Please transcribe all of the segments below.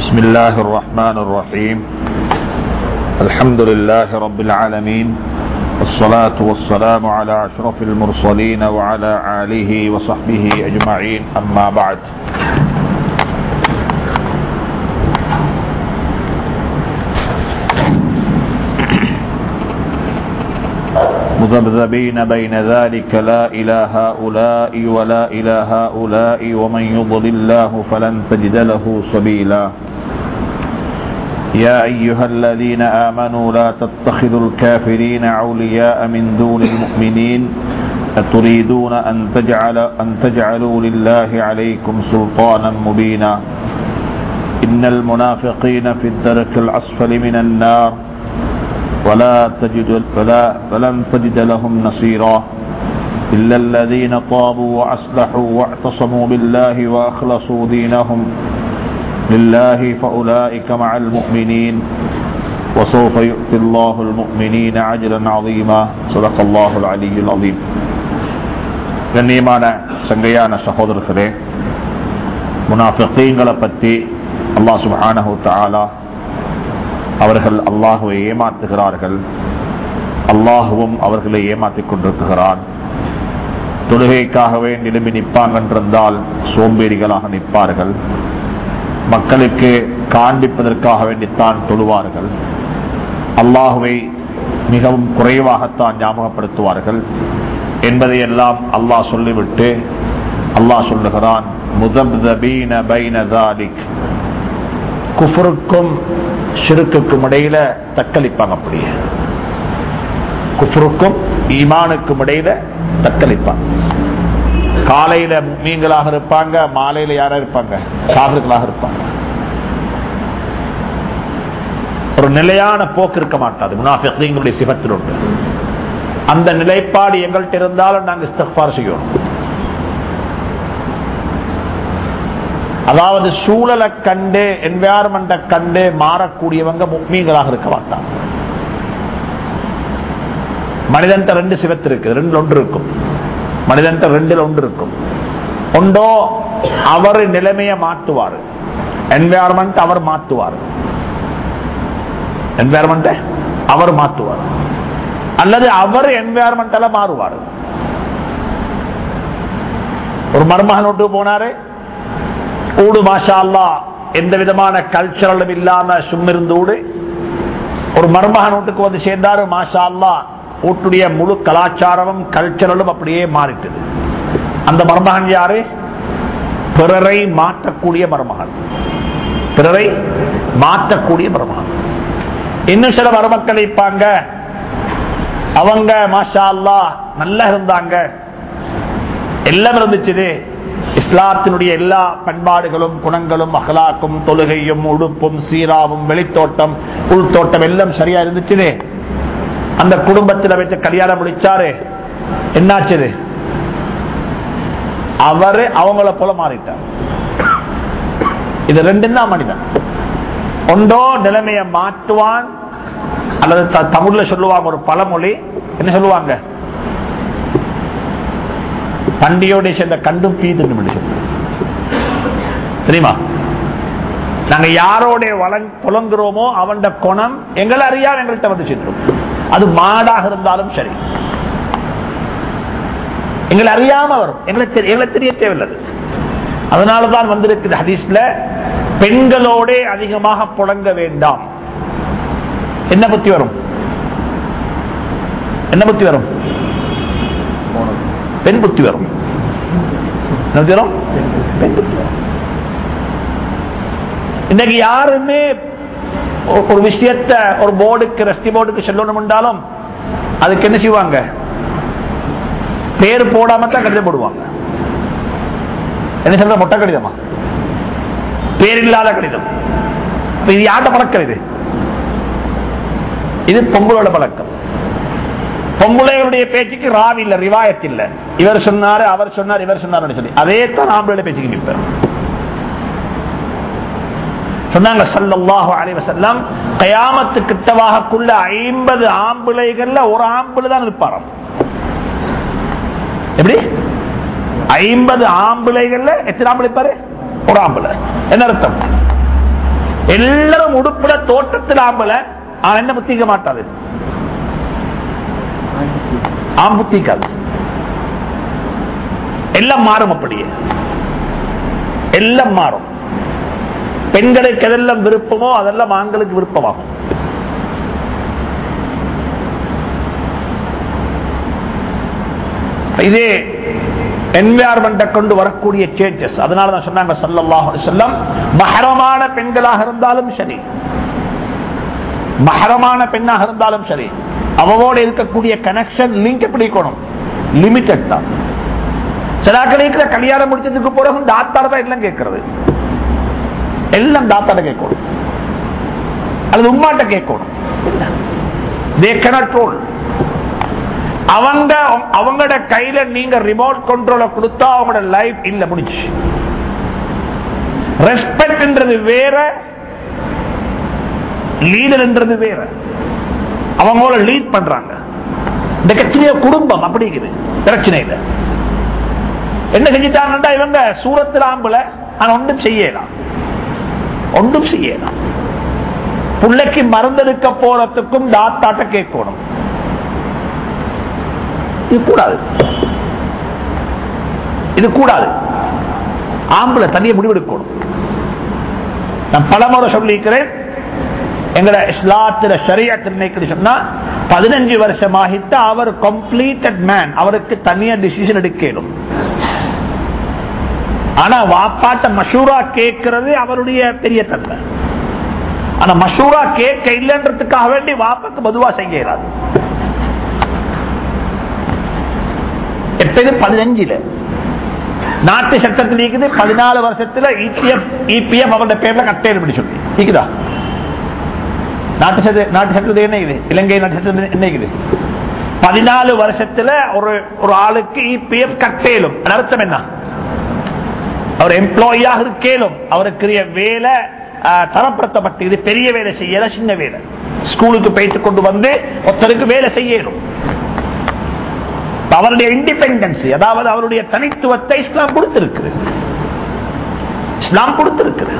بسم الله الرحمن الرحيم الحمد لله رب العالمين والصلاة والسلام على أشرف المرسلين وعلى آله وصحبه أجمعين أما بعد مذبذبين بين ذلك لا إلى هؤلاء ولا إلى هؤلاء ومن يضلل الله فلن تجد له سبيلا يا أيها الذين آمنوا لا تتخذوا الكافرين أولياء من دون المؤمنين أتريدون أن, تجعل أن تجعلوا لله عليكم سلطانا مبينا إن المنافقين في الدرك الأسفل من النار ولا تجد فلا فلن تجد لهم نصيرا إلا الذين طابوا وأصلحوا واعتصموا بالله وأخلصوا دينهم لله فأولئك مع المؤمنين وسوف يؤتي الله المؤمنين عجلا عظيما صدق الله العلي العظيم கண்ணியமான சங்கையான சகோதரர்களே முனாஃபிகீங்களை பற்றி அல்லாஹ் சுப்ஹானஹு தஆலா அவர்கள் அல்லாஹுவை ஏமாற்றுகிறார்கள் அல்லாஹுவும் அவர்களை ஏமாற்றிக் கொண்டிருக்கிறான் தொழுகைக்காகவே நிலும்பி நிற்பாங்க என்றிருந்தால் சோம்பேறிகளாக நிற்பார்கள் மக்களுக்கு காண்பிப்பதற்காக வேண்டித்தான் தொழுவார்கள் அல்லாஹுவை மிகவும் குறைவாகத்தான் ஞாபகப்படுத்துவார்கள் என்பதையெல்லாம் அல்லாஹ் சொல்லிவிட்டு அல்லாஹ் சொல்லுகிறான் முதப்தபீன பைன தாலிக் குஃபருக்கும் ஷிருக்குக்கும் இடையில தக்களிப்பாங்க அப்படியே குஃபருக்கும் ஈமானுக்கும் இடையில தக்களிப்பாங்க காலையில மீன்களாக இருப்பாங்க மாலையில யாரா இருப்பாங்க காதல்களாக இருப்பாங்க ஒரு நிலையான போக்கு இருக்க மாட்டாது முனாஃபிகளுடைய சிவத்தில் உண்டு அந்த நிலைப்பாடு எங்கள்கிட்ட இருந்தாலும் நாங்கள் இஸ்தஃபார் செய்யணும் அதாவது சூழலை கண்டு என்வாரன்மெண்ட கண்டு மாறக்கூடியவங்க முக்மீன்களாக இருக்க மாட்டாங்க மனிதன் ரெண்டு சிவத்து இருக்கு ரெண்டு ஒன்று இருக்கும் மனிதன் ரெண்டில் ஒன்று இருக்கும் ஒன்றோ அவர் நிலைமையை மாற்றுவார் என்வாரன்மெண்ட் அவர் மாற்றுவார் என்வாரன்மெண்ட் அவர் மாற்றுவார் அல்லது அவர் என்வாரன்மெண்டால மாறுவார் ஒரு மருமகன் விட்டு போனாரு ஊடு மாஷா அல்லா எந்த விதமான கல்ச்சரலும் இல்லாம சும்மிருந்து ஊடு ஒரு மருமகன் வீட்டுக்கு வந்து சேர்ந்தாரு மாஷா அல்லா வீட்டுடைய முழு கலாச்சாரமும் கல்ச்சரலும் அப்படியே மாறிட்டது அந்த மருமகன் யாரு பிறரை மாற்றக்கூடிய மருமகன் பிறரை மாற்றக்கூடிய மருமகன் இன்னும் சில மருமக்கள் இருப்பாங்க அவங்க மாஷா அல்லா நல்லா இருந்தாங்க எல்லாம் இருந்துச்சு இஸ்லாத்தினுடைய எல்லா பண்பாடுகளும் குணங்களும் அகலாக்கும் தொழுகையும் உடுப்பும் சீராவும் வெளித்தோட்டம் உள்தோட்டம் எல்லாம் சரியா இருந்துச்சு அந்த குடும்பத்தில் வைத்து கல்யாணம் முடிச்சாரு என்னாச்சு அவரு அவங்கள போல மாறிட்டார் இது ரெண்டு தான் மனிதன் ஒன்றோ நிலைமையை மாற்றுவான் அல்லது தமிழ்ல சொல்லுவாங்க ஒரு பழமொழி என்ன சொல்லுவாங்க பண்டிகையோட சேர்ந்த கண்டும் பீதுன்னு தெரியுமா நாங்க யாரோட புலங்குறோமோ அவன் குணம் எங்களை அறியாம எங்கள்கிட்ட வந்து சென்றோம் அது மாடாக இருந்தாலும் சரி எங்களை அறியாம வரும் எங்களுக்கு எங்களை தெரிய தேவையில்லை அதனாலதான் வந்திருக்குது ஹதீஸ்ல பெண்களோட அதிகமாக புழங்க வேண்டாம் என்ன புத்தி வரும் என்ன புத்தி வரும் பெண் புத்தி வரும் இன்னைக்கு யாருமே ஒரு விஷயத்த ஒரு போர்டுக்கு ரெஸ்டி போர்டுக்கு சொல்லணும் என்றாலும் அதுக்கு என்ன செய்வாங்க பேர் போடாம தான் கடிதம் போடுவாங்க என்ன சொல்ற மொட்டை கடிதமா பேர் இல்லாத கடிதம் இது யார்கிட்ட பழக்கம் இது இது பொங்கலோட பழக்கம் பொம்பளைகளுடைய பேச்சுக்கு ராவி இல்ல ரிவாயத் இல்ல இவர் சொன்னாரு அவர் சொன்னார் இவர் சொன்னார் சொல்லி அதே தான் ஆம்பளை பேச்சுக்கு நிற்பார் சொன்னாங்க சல்லாஹு அலைவசல்லாம் கயாமத்து கிட்டவாகக்குள்ள ஐம்பது ஆம்பிளைகள்ல ஒரு ஆம்பிளை தான் இருப்பாராம் எப்படி ஐம்பது ஆம்பிளைகள்ல எத்தனை ஆம்பிளை இருப்பாரு ஒரு ஆம்பிளை என்ன அர்த்தம் எல்லாரும் உடுப்புல தோட்டத்தில் ஆம்பல அவன் என்ன புத்திக்க மாட்டாது ஆம் புத்திக்காது எல்லாம் மாறும் அப்படியே எல்லாம் மாறும் பெண்களுக்கு எதெல்லாம் விருப்பமோ அதெல்லாம் ஆண்களுக்கு விருப்பமாகும் இதே என்வாயர்மெண்ட்டை கொண்டு வரக்கூடிய சேஞ்சஸ் அதனால தான் சொன்னாங்க சல்லல்லாஹு அலைஹி வஸல்லம் மஹரமான பெண்களாக இருந்தாலும் சரி மஹரமான பெண்ணாக இருந்தாலும் சரி அவவோட இருக்கக்கூடிய கனெக்ஷன் லிங்க் எப்படி இருக்கணும் லிமிட்டட் தான் சிலாக்கள் இருக்கிற கல்யாணம் முடிச்சதுக்கு பிறகு தாத்தாட தான் எல்லாம் கேட்கறது எல்லாம் தாத்தாட கேட்கணும் அல்லது உம்மாட்ட கேட்கணும் தே கனட்ரோல் அவங்க அவங்களோட கையில நீங்க ரிமோட் கண்ட்ரோல கொடுத்தா அவங்களோட லைஃப் இல்ல முடிச்சு ரெஸ்பெக்ட்ன்றது வேற லீடர்ன்றது வேற அவங்கள லீட் பண்றாங்க இந்த கட்சியில குடும்பம் அப்படிங்குது பிரச்சனை இல்லை என்ன செஞ்சிட்டாங்கன்னா இவங்க சூரத்தில் ஆம்புல ஆனா ஒன்றும் செய்யலாம் ஒன்றும் செய்யலாம் பிள்ளைக்கு மருந்தெடுக்க போறதுக்கும் தாத்தாட்ட கேட்கணும் இது கூடாது இது கூடாது ஆம்பளை தனியை முடிவெடுக்கணும் நான் பலமுறை சொல்லியிருக்கிறேன் எங்கட இஸ்லாத்தில ஷரியத்தில் சொன்னா பதினஞ்சு வருஷம் ஆகிட்டு அவர் கம்ப்ளீட்டட் மேன் அவருக்கு தனியா டிசிஷன் எடுக்கணும் ஆனா வாப்பாட்ட மஷூரா கேட்கிறது அவருடைய பெரிய தன்மை ஆனா மஷூரா கேட்க இல்லைன்றதுக்காக வேண்டி வாப்பாக்கு பொதுவா செய்யறாது எப்பது பதினஞ்சுல நாட்டு சட்டத்தில் இருக்குது பதினாலு வருஷத்துல இபிஎஃப் இபிஎஃப் அவருடைய பேர்ல கட்டையில் இப்படி சொல்லி இருக்குதா நாட்டு சட்ட நாட்டு சட்டத்தில் என்ன இது இலங்கை நாட்டு சட்டத்தில் என்ன இருக்குது பதினாலு வருஷத்துல ஒரு ஒரு ஆளுக்கு இபிஎஃப் கட்டேலும் அர்த்தம் என்ன அவர் எம்ப்ளாயியாக இருக்கேலும் அவருக்குரிய வேலை தரப்படுத்தப்பட்டு இது பெரிய வேலை செய்யல சின்ன வேலை ஸ்கூலுக்கு போயிட்டு கொண்டு வந்து ஒருத்தருக்கு வேலை செய்யணும் அவருடைய இண்டிபெண்டன்சி அதாவது அவருடைய தனித்துவத்தை இஸ்லாம் கொடுத்திருக்கு இஸ்லாம் கொடுத்திருக்கு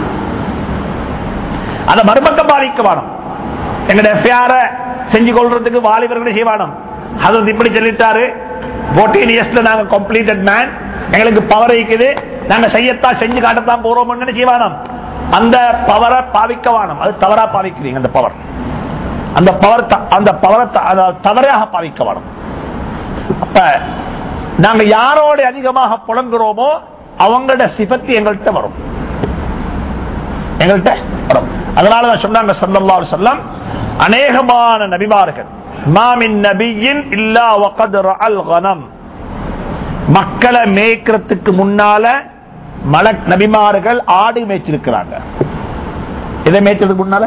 அதை மறுபக்கம் பாதிக்க வேணும் எங்களுடைய எஃப்ஐஆர செஞ்சு கொள்றதுக்கு வாலிபர்களை செய்வானம் அது இப்படி சொல்லிட்டாரு போர்டீன் இயர்ஸ்ல நாங்க கம்ப்ளீட்டட் மேன் எங்களுக்கு பவர் இருக்குது நாங்க செய்யத்தான் செஞ்சு காட்டத்தான் போறோம் செய்வானம் அந்த பவரை பாவிக்க வானம் அது தவறா பாவிக்கிறீங்க அந்த பவர் அந்த பவர் அந்த பவரை தவறாக பாவிக்க வேணும் அப்ப நாங்க யாரோட அதிகமாக புலங்குறோமோ அவங்களோட சிபத்தி எங்கள்கிட்ட வரும் எங்கள்கிட்ட வரும் அதனாலதான் சொன்னாங்க சல்லல்லா சொல்லம் அநேகமான நபிமார்கள் மாமின் நபியின் இல்லா வகத் அல் கனம் மக்களை மேய்க்கிறதுக்கு முன்னால மலக் நபிமார்கள் ஆடு மேய்ச்சிருக்கிறாங்க இதை மேய்ச்சதுக்கு முன்னால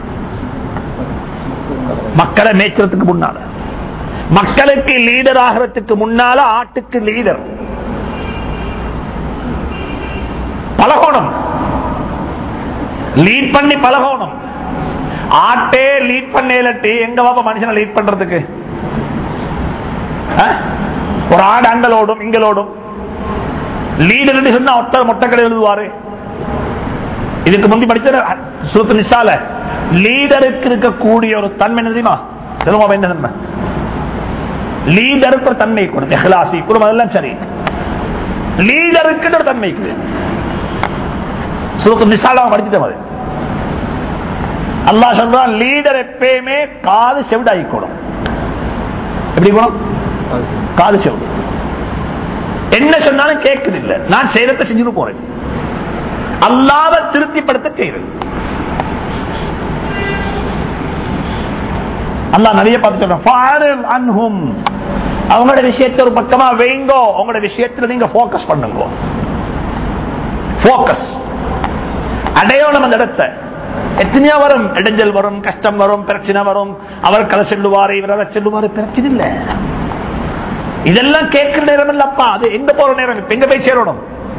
மக்களை மேய்க்கிறதுக்கு முன்னால மக்களுக்கு லீடர் ஆகிறதுக்கு முன்னால ஆட்டுக்கு லீடர் பழகணும் லீட் பண்ணி பழகணும் ஆட்டே லீட் பண்ணி எங்க பாப்பா மனுஷனை லீட் பண்றதுக்கு ஒரு ஆடு அங்கலோடும் இங்கலோடும் லீடர் சொன்னா ஒத்தர் மொட்டைக்கடை எழுதுவாரு இதுக்கு முந்தி படிச்ச சுருத்து நிசால லீடருக்கு இருக்கக்கூடிய ஒரு தன்மை என்ன தெரியுமா தெரியுமா என்ன தன்மை லீடருக்கு ஒரு தன்மை கொடுத்து எஹ்லாசி குடும்பம் எல்லாம் சரி லீடருக்கு ஒரு தன்மை சுருத்து நிசால படிச்சுட்டோம் அது அல்லா சொல்றான் லீடர் எப்பயுமே காது செவிடாயிக்கூடும் எப்படி குணம் காது செவிடு என்ன சொன்னாலும் கேட்குது இல்ல நான் செய்யறத செஞ்சுட்டு போறேன் அல்லாத திருப்திப்படுத்த செய்யறது அல்லா நிறைய பார்த்து சொல்றேன் அன்ஹும் அவங்களோட விஷயத்தை ஒரு பக்கமா வைங்கோ உங்களோட விஷயத்துல நீங்க போக்கஸ் பண்ணுங்க போக்கஸ் அடையோளம் அந்த இடத்தை எத்தனையோ வரும் இடைஞ்சல் வரும் கஷ்டம் வரும் பிரச்சனை வரும் அவர் கதை செல்லுவாரு இவர் அதை செல்லுவாரு பிரச்சனை இல்ல இதெல்லாம் கேட்கிற நேரம் இல்லப்பா அது எங்க போற நேரம் இப்ப எங்க போய் சேரணும்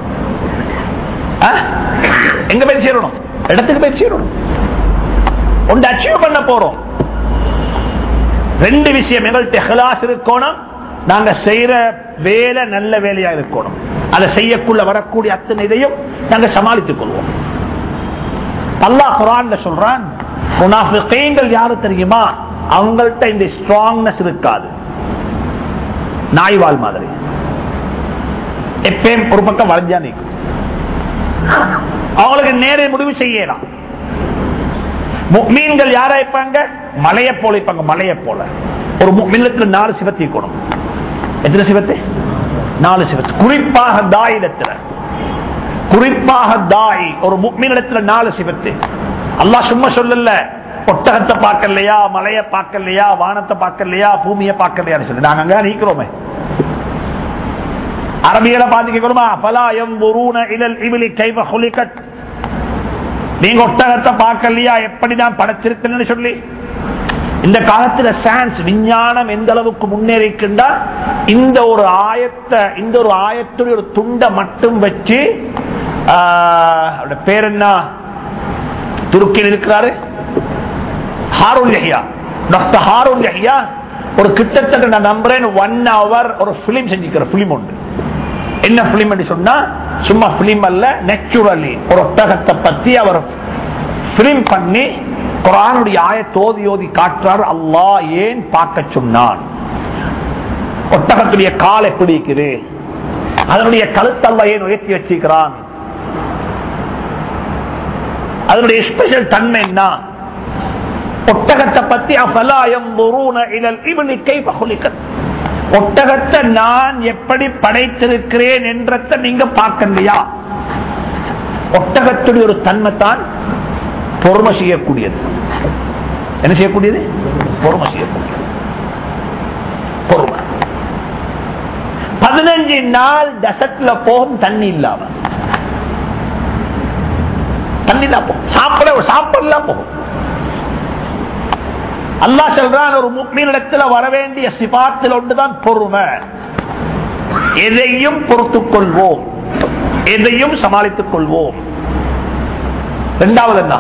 எங்க போய் சேரணும் இடத்துக்கு போய் சேரணும் ஒன்று அச்சீவ் பண்ண போறோம் ரெண்டு விஷயம் எங்கள்கிட்ட ஹலாஸ் இருக்கணும் நாங்க செய்யற வேலை நல்ல வேலையா இருக்கணும் அதை செய்யக்குள்ள வரக்கூடிய அத்தனை இதையும் நாங்க சமாளித்துக் கொள்வோம் அல்லாஹ் குரான்ல சொல்றான் முனாஃபிகீன்கள் யாரு தெரியுமா அவங்கள்ட்ட இந்த ஸ்ட்ராங்னஸ் இருக்காது நாய்வால் மாதிரி எப்பயும் ஒரு பக்கம் வளைஞ்சா நிற்கும் அவங்களுக்கு நேரே முடிவு செய்யலாம் மீன்கள் யாரா இருப்பாங்க மலையை போல இருப்பாங்க மலையை போல ஒரு மீனுக்கு நாலு சிவத்தை கூடும் எத்தனை சிவத்தை நாலு சிவத்து குறிப்பாக தாயிடத்துல குறிப்பாக தாய் ஒரு மீனிடத்துல நாலு சிவத்து அல்லாஹ் சும்மா சொல்லல ஒட்டகத்தை பார்க்கலையா மலையை பார்க்கலையா வானத்தை பார்க்கலையா பூமியை பார்க்கலையான்னு சொல்லி நாங்க அங்க நீக்கிறோமே அரபியில பாதிக்கணுமா பலா எம்புரூன இலல் இவிலி கைவ ஹுலிகத் நீங்க ஒட்டகத்தை பார்க்கலையா எப்படி நான் படைச்சிருக்கேன்னு சொல்லி இந்த காலத்துல சயின்ஸ் விஞ்ஞானம் எந்த அளவுக்கு முன்னேறிக்கின்றா இந்த ஒரு ஆயத்தை இந்த ஒரு ஆயத்துடைய ஒரு துண்டை மட்டும் வச்சு பேர் என்ன துருக்கியில் இருக்கிறாரு Harun Yahya doctor Harun Yahya ஒரு கிட்டத்தட்ட நான் நம்புறேன் ஒன் ஹவர் ஒரு பிலிம் செஞ்சுக்கிற பிலிம் உண்டு என்ன பிலிம் சொன்னா சும்மா பிலிம் அல்ல நேச்சுரலி ஒரு ஒட்டகத்தை பத்தி அவர் பிலிம் பண்ணி குரானுடைய ஆய தோதி ஓதி காட்டுறார் அல்லாஹ் ஏன் பார்க்க சொன்னான் ஒட்டகத்துடைய கால் எப்படி இருக்குது அதனுடைய கழுத்தல்ல ஏன் உயர்த்தி வச்சிருக்கிறான் அதனுடைய ஸ்பெஷல் தன்மை என்ன ஒட்டகத்தை பத்தி அஃபலாயம் இலல் இவனி கை பகுலிக்கத் ஒட்டகத்தை நான் எப்படி படைத்திருக்கிறேன் என்றத நீங்க பார்க்கலையா ஒட்டகத்துடைய ஒரு தன்மை தான் பொறுமை செய்யக்கூடியது என்ன செய்யக்கூடியது பொறுமை செய்யக்கூடியது பொறுமை பதினஞ்சு நாள் டசட்ல போகும் தண்ணி இல்லாம தண்ணி தான் போகும் சாப்பிட சாப்பிடலாம் போகும் அல்லா சொல்றான் ஒரு முக்மீனிடத்தில் வர வேண்டிய சிபாத்தில் ஒன்றுதான் பொறுமை எதையும் பொறுத்துக் கொள்வோம் எதையும் சமாளித்துக் கொள்வோம் இரண்டாவது என்ன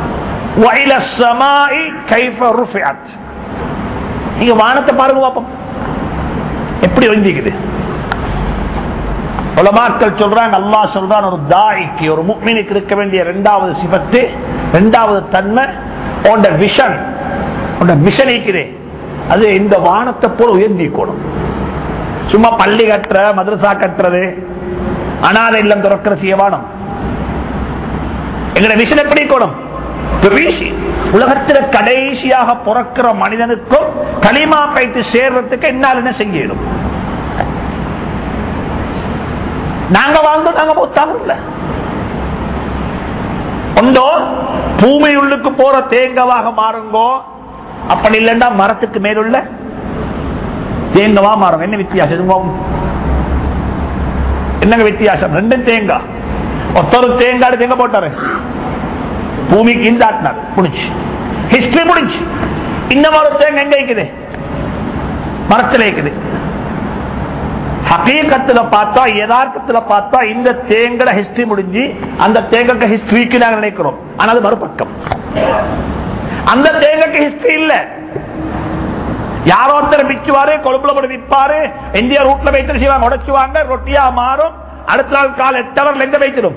நீங்க வானத்தை பாருங்க பாப்போம் எப்படி வந்திக்குது உலமாக்கள் சொல்றாங்க அல்லா சொல்றான் ஒரு தாய்க்கு ஒரு முக்மீனுக்கு இருக்க வேண்டிய இரண்டாவது சிபத்து இரண்டாவது தன்மை உண்ட விஷன் உண்ட மிஷன் இருக்கிறே அது இந்த வானத்தை போல உயர்ந்திக்கணும் சும்மா பள்ளி கட்டுற மதரசா கட்டுறது அனாதை இல்லம் திறக்கிற செய்யவானம் எங்களை விஷன் எப்படி கூடும் உலகத்தில் கடைசியாக பிறக்கிற மனிதனுக்கும் களிமா பயிற்சி சேர்றதுக்கு என்னால் என்ன செய்யணும் நாங்க வாழ்ந்தோம் நாங்க போத்தாங்க ஒன்றோ பூமி உள்ளுக்கு போற தேங்கவாக மாறுங்கோ அப்படி இல்லைன்னா மரத்துக்கு மேலுள்ள தேங்கவா மாறும் என்ன வித்தியாசம் என்னங்க வித்தியாசம் ரெண்டும் தேங்காய் ஒருத்தர் தேங்காய் தேங்க போட்டாரு பூமிக்கு இந்த ஆட்டினார் முடிச்சு ஹிஸ்டரி முடிச்சு இன்னும் ஒரு தேங்க எங்க இருக்குது மரத்தில் இருக்குது ஹகீகத்துல பார்த்தா யதார்த்தத்துல பார்த்தா இந்த தேங்கட ஹிஸ்டரி முடிஞ்சு அந்த தேங்கக்கு ஹிஸ்டரிக்கு நாங்க நினைக்கிறோம் ஆனா அது மறுபக்கம் அந்த தேங்கக்கு ஹிஸ்டரி இல்ல யாரோ ஒருத்தர் விற்குவாரு கொழுப்புல போட்டு விற்பாரு இந்தியா ரூட்ல வைத்து செய்வாங்க உடைச்சுவாங்க ரொட்டியா மாறும் அடுத்த நாள் கால எட்டவர்ல எங்க வைத்திடும்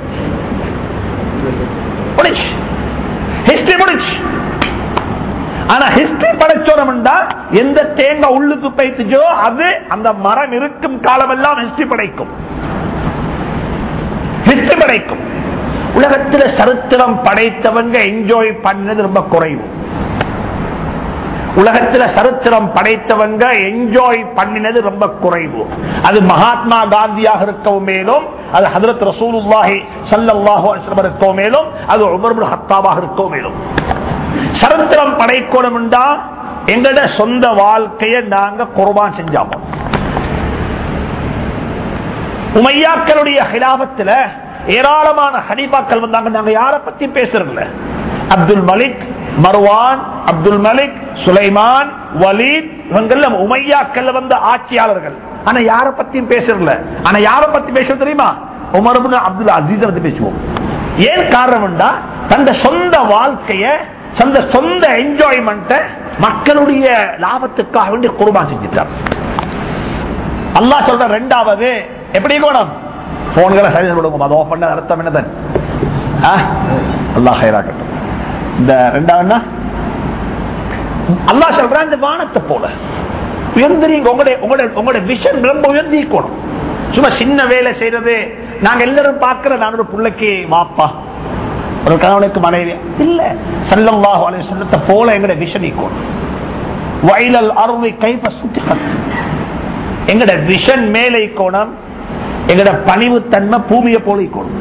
ஹிஸ்டரி முடிச்சு ஆனா ஹிஸ்டரி படைச்சோம்டா எந்த தேங்காய் உள்ளுக்கு பைத்துச்சோ அது அந்த மரம் இருக்கும் காலமெல்லாம் ஹிஸ்டரி படைக்கும் ஹிஸ்டரி படைக்கும் உலகத்தில் சரித்திரம் படைத்தவங்க என்ஜாய் பண்ணது ரொம்ப குறைவு உலகத்தில் சரித்திரம் படைத்தவங்க என்ஜாய் பண்ணினது ரொம்ப குறைவு அது மகாத்மா காந்தியாக இருக்கவும் மேலும் அது ஹதரத் ரசூலுல்லாஹி சல்லல்லாஹு இருக்கவும் மேலும் அது உமர் ஹத்தாவாக இருக்கவும் மேலும் சரித்திரம் படைக்கணும் என்றா எங்கட சொந்த வாழ்க்கையை நாங்க குர்பான் செஞ்சாமோ உமையாக்களுடைய ஹிலாபத்தில் ஏராளமான ஹனிபாக்கள் வந்தாங்க நாங்க யார பத்தி பேசுறதில்ல Abdul Malik Marwan Abdul Malik Sulaiman Walid இவங்க உமையாக்கள் வந்த ஆட்சியாளர்கள் ஆனா யார பத்தியும் பேசுறதில்ல ஆனா யார பத்தி பேசுறது தெரியுமா உமர்புன் அப்துல் அசீஸ் பத்தி பேசுவோம் ஏன் காரணம்டா தந்த சொந்த வாழ்க்கைய சொந்த சொந்த என்ஜாய்மெண்ட் மக்களுடைய லாபத்துக்காக வேண்டி குருபான் செஞ்சிட்டார் அல்லா சொல்ற ரெண்டாவது எப்படி இருக்கணும் போன்களை சரி கொடுங்க அதை பண்ண அர்த்தம் என்னதான் ஆ? அல்லாஹ் ஹைராக்கட்டும் இந்த ரெண்டாவது அல்லாஹ் சொல்றான் இந்த வானத்தை போல உயர்ந்திரீங்க உங்களுடைய உங்களுடைய உங்களுடைய விஷன் ரொம்ப உயர்ந்திக்கணும் சும்மா சின்ன வேலை செய்யறது நாங்க எல்லாரும் பார்க்கிற நான் ஒரு பிள்ளைக்கு வாப்பா ஒரு கணவனுக்கு மனைவி இல்ல சல்லல்லாஹு அலைஹி வஸல்லத்தை போல எங்களுடைய விஷன் ஈக்கணும் வயலல் அருமை கைப்ப சுத்தி எங்கட விஷன் மேலே கோணம் எங்கட பணிவுத்தன்மை பூமியை போல கோணம்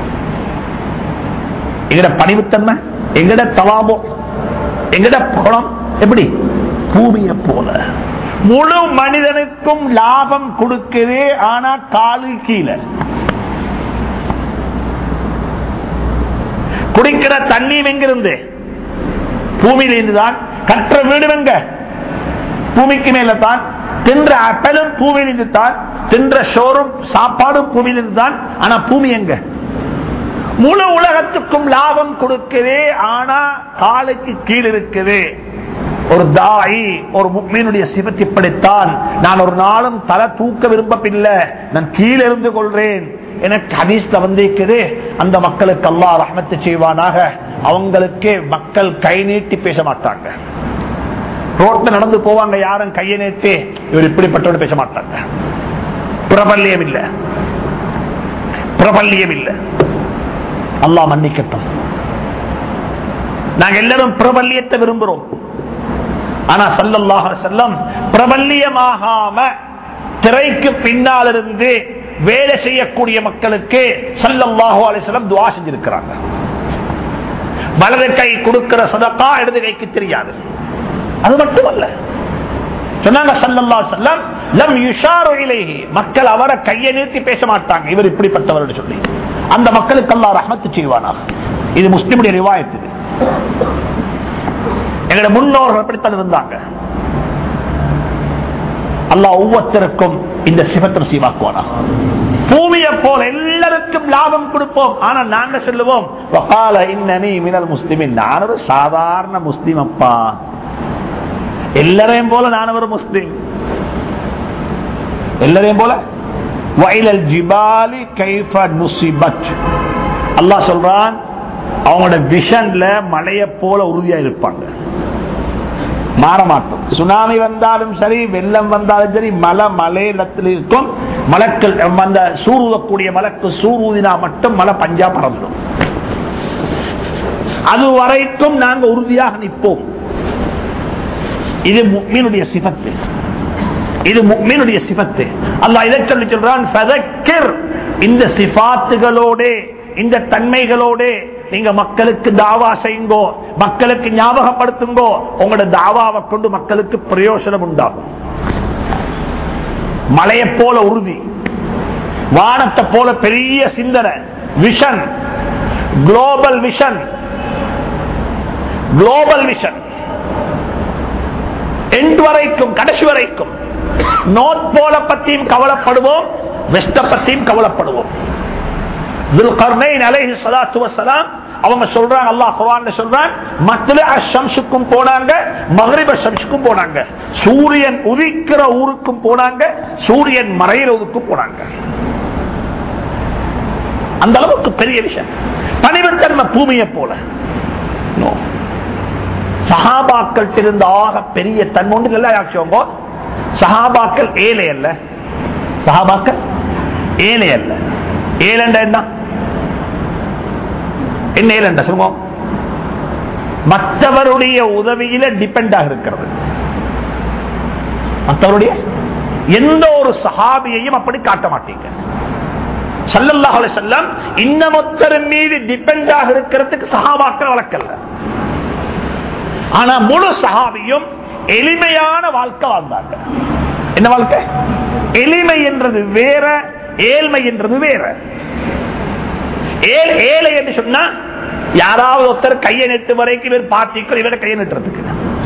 எங்கட பணிவுத்தன்மை எங்கட தலாபோ எங்கட குணம் எப்படி பூமியை போல முழு மனிதனுக்கும் லாபம் கொடுக்குது ஆனா காலு கீழே குடிக்கிற தண்ணீர் எங்கிருந்து பூமியிலிருந்து தான் கற்ற வீடு எங்க பூமிக்கு மேல தான் தின்ற அப்பலும் பூமியிலிருந்து தான் தின்ற சோறும் சாப்பாடும் பூமியிலிருந்து தான் ஆனா பூமி எங்க முழு உலகத்துக்கும் லாபம் கொடுக்குது ஆனா காலுக்கு கீழ் இருக்குது ஒரு தாயி ஒரு முக்மீனுடைய சிவத்தை இப்படித்தான் நான் ஒரு நாளும் தலை தூக்க விரும்பவில்லை நான் கீழே இருந்து கொள்றேன் எனக்கு ஹதீஸ்ல வந்திருக்குது அந்த மக்களுக்கு அல்லாஹ் ரஹமத்து செய்வானாக அவங்களுக்கு மக்கள் கை நீட்டி பேச மாட்டாங்க ரோட்ல நடந்து போவாங்க யாரும் கையை நீட்டி இவர் இப்படிப்பட்டோடு பேச மாட்டாங்க பிரபல்யம் இல்ல பிரபல்யம் இல்ல அல்லாஹ் மன்னிக்கட்டும் நாங்க எல்லாரும் பிரபல்யத்தை விரும்புறோம் ஆனா சல்லல்லாஹு அலைஹி வஸல்லம் பிரபல்யமாகாம திரைக்கு பின்னால் இருந்து வேலை செய்யக்கூடிய மக்களுக்கு சல்லல்லாஹு அலைஹி வஸல்லம் துஆ செஞ்சிருக்கிறாங்க வலது கை கொடுக்கிற சதக்கா இடது கைக்கு தெரியாது அது மட்டுமல்ல சொன்னாங்க சல்லல்லாஹு அலைஹி வஸல்லம் லம் யுஷாரு இலைஹி மக்கள் அவரை கையை நீட்டி பேச மாட்டாங்க இவர் இப்படிப்பட்டவர் சொல்லி அந்த மக்களுக்கு அல்லாஹ் ரஹ்மத்து செய்வானா இது முஸ்லிமுடைய ரிவாயத்து இது. எங்களுடைய முன்னோர்கள் அப்படித்தான் இருந்தாங்க அல்லாஹ் ஒவ்வொருத்தருக்கும் இந்த சிவத்தை சீவாக்குவானா பூமியை போல எல்லாருக்கும் லாபம் கொடுப்போம் ஆனா நாங்க சொல்லுவோம் வகால இன்னனி மினல் முஸ்லிமின் நான் ஒரு சாதாரண முஸ்லிம் அப்பா எல்லாரையும் போல நான் ஒரு முஸ்லிம் எல்லாரையும் போல வயலல் ஜிபாலி கைஃப நுசிபத் அல்லாஹ் சொல்றான் அவங்களோட விஷன்ல மலையை போல உறுதியா இருப்பாங்க மாற மாட்டோம் சுனாமி வந்தாலும் சரி வெள்ளம் வந்தாலும் சரி மலை மலையிடத்தில் இருக்கும் மலக்கள் அந்த சூருவக்கூடிய மலக்கு சூருதினா மட்டும் மலை பஞ்சா பறந்துடும் அது வரைக்கும் நாங்க உறுதியாக நிற்போம் இது முக்மீனுடைய சிபத்து இது முக்மீனுடைய சிபத்து அல்லாஹ் இதை சொல்லி சொல்றான் ஃபதக்கிர். இந்த சிபாத்துகளோட இந்த தன்மைகளோட நீங்க மக்களுக்கு தாவா செய்யுங்கோ மக்களுக்கு ஞாபகப்படுத்துங்கோ உங்களோட தாவாவை கொண்டு மக்களுக்கு பிரயோசனம் உண்டாகும் மலையை போல உறுதி வானத்தை போல பெரிய சிந்தனை vision global vision global vision end வரைக்கும் கடைசி வரைக்கும் நோட் போல பத்தியும் கவலைப்படுவோம் வெஸ்ட பத்தியும் கவலைப்படுவோம் துல்கர்னைன் அலைஹி ஸலாத்து வஸலாம் அவங்க சொல்றாங்க அல்லாஹ் குர்ஆன்ல சொல்றான் மத்ல அஷம்ஸுக்கும் போனாங்க மக்ரிப ஷம்ஸுக்கும் போனாங்க சூரியன் உதிக்கிற ஊருக்கும் போனாங்க சூரியன் மறையிற ஊருக்கும் போனாங்க அந்த அளவுக்கு பெரிய விஷயம் பனிவத்தன்மை பூமியை போல No. சஹாபாக்கள் இருந்த ஆக பெரிய தன்மை ஒன்று இல்லை ஆட்சியோங்க சஹாபாக்கள் ஏழை அல்ல சஹாபாக்கள் ஏழை அல்ல ஏழண்ட என்ன என்ன ஏழண்ட சொல்லுவோம் மற்றவருடைய உதவியில டிபெண்டாக இருக்கிறது மற்றவருடைய எந்த ஒரு சஹாபியையும் அப்படி காட்ட மாட்டீங்க சல்லல்லாஹு அலைஹி வஸல்லம் இன்னமொத்தரின் மீது டிபெண்டாக இருக்கிறதுக்கு சஹாபாக்கள் வழக்கல்ல ஆனா முழு சஹாபியும் எளிமையான வாழ்க்கை வாழ்ந்தாங்க என்ன வாழ்க்கை எளிமை என்றது வேற ஏழ்மை என்றது வேற ஏழ்- ஏழை என்று சொன்னா யாராவது ஒருத்தர் கையை நெட்டு வரைக்கும் இவர் பார்ட்டிக்கும் இவரை கையை நெட்டுறதுக்கு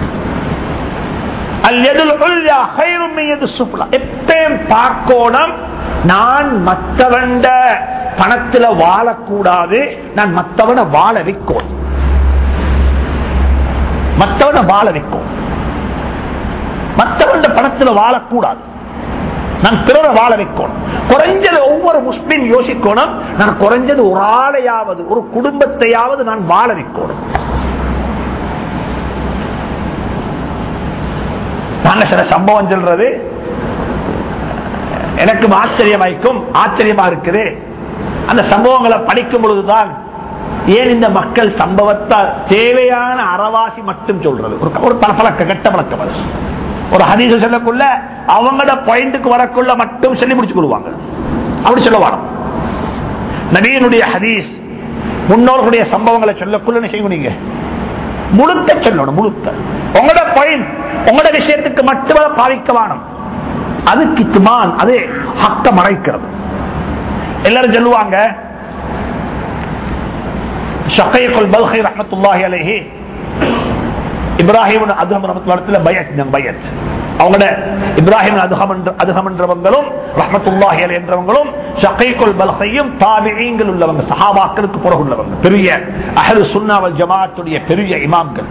அல்யதுல் உல்யா ஹைரும் மின் யதிஸ் சுஃப்லா. எப்பயும் பார்க்கோணம் நான் மற்றவண்ட பணத்துல வாழக்கூடாது நான் மற்றவனை வாழ வைக்கோம் மற்றவனை வாழ வைக்கும் மற்றவண்ட பணத்துல வாழக்கூடாது நான் பிறரை வாழ வைக்கணும் குறைஞ்சது ஒவ்வொரு முஸ்லிம் யோசிக்கணும் நான் குறைஞ்சது ஒரு ஆளையாவது ஒரு குடும்பத்தையாவது நான் வாழ வைக்கணும் நாங்க சில சம்பவம் சொல்றது எனக்கு ஆச்சரியமாய்க்கும் ஆச்சரியமா இருக்குது அந்த சம்பவங்களை படிக்கும் பொழுதுதான் ஏன் இந்த மக்கள் சம்பவத்தை தேவையான அறவாசி மட்டும் சொல்றது ஒரு ஒரு பல பழக்க கெட்ட பழக்கம் அது ஒரு ஹதீச சொல்லக்குள்ள அவங்களோட பாயிண்ட்டுக்கு வரக்குள்ள மட்டும் சொல்லி முடிச்சு கொள்வாங்க அப்படி சொல்ல வேணும் நபியனுடைய ஹதீஸ் முன்னோர்களுடைய சம்பவங்களை சொல்லக்குள்ள என்ன செய்ய நீங்க முழுக்க சொல்லணும் முழுக்க உங்களோட பாயிண்ட் உங்களோட விஷயத்துக்கு மட்டுமே பாவிக்க வேணும் அது கித்துமான் அது ஹக்க மறைக்கிறது எல்லாரும் சொல்லுவாங்க ஷக்கையக்குல் பல்கை ரஹமத்துல்லாஹி அலைஹி இப்ராஹிம் அதுகம் ரமத்துல பயத் பயத் அவங்களோட இப்ராஹிம் அதுகம் அதுகம் என்றவங்களும் ரஹமத்துல்லாஹி அலை என்றவங்களும் ஷக்கைக்குல் பல்கையும் தாபியங்கள் உள்ளவங்க சஹாபாக்களுக்கு பிறகு உள்ளவங்க பெரிய அஹது சுன்னாவல் ஜமாத்துடைய பெரிய இமாம்கள்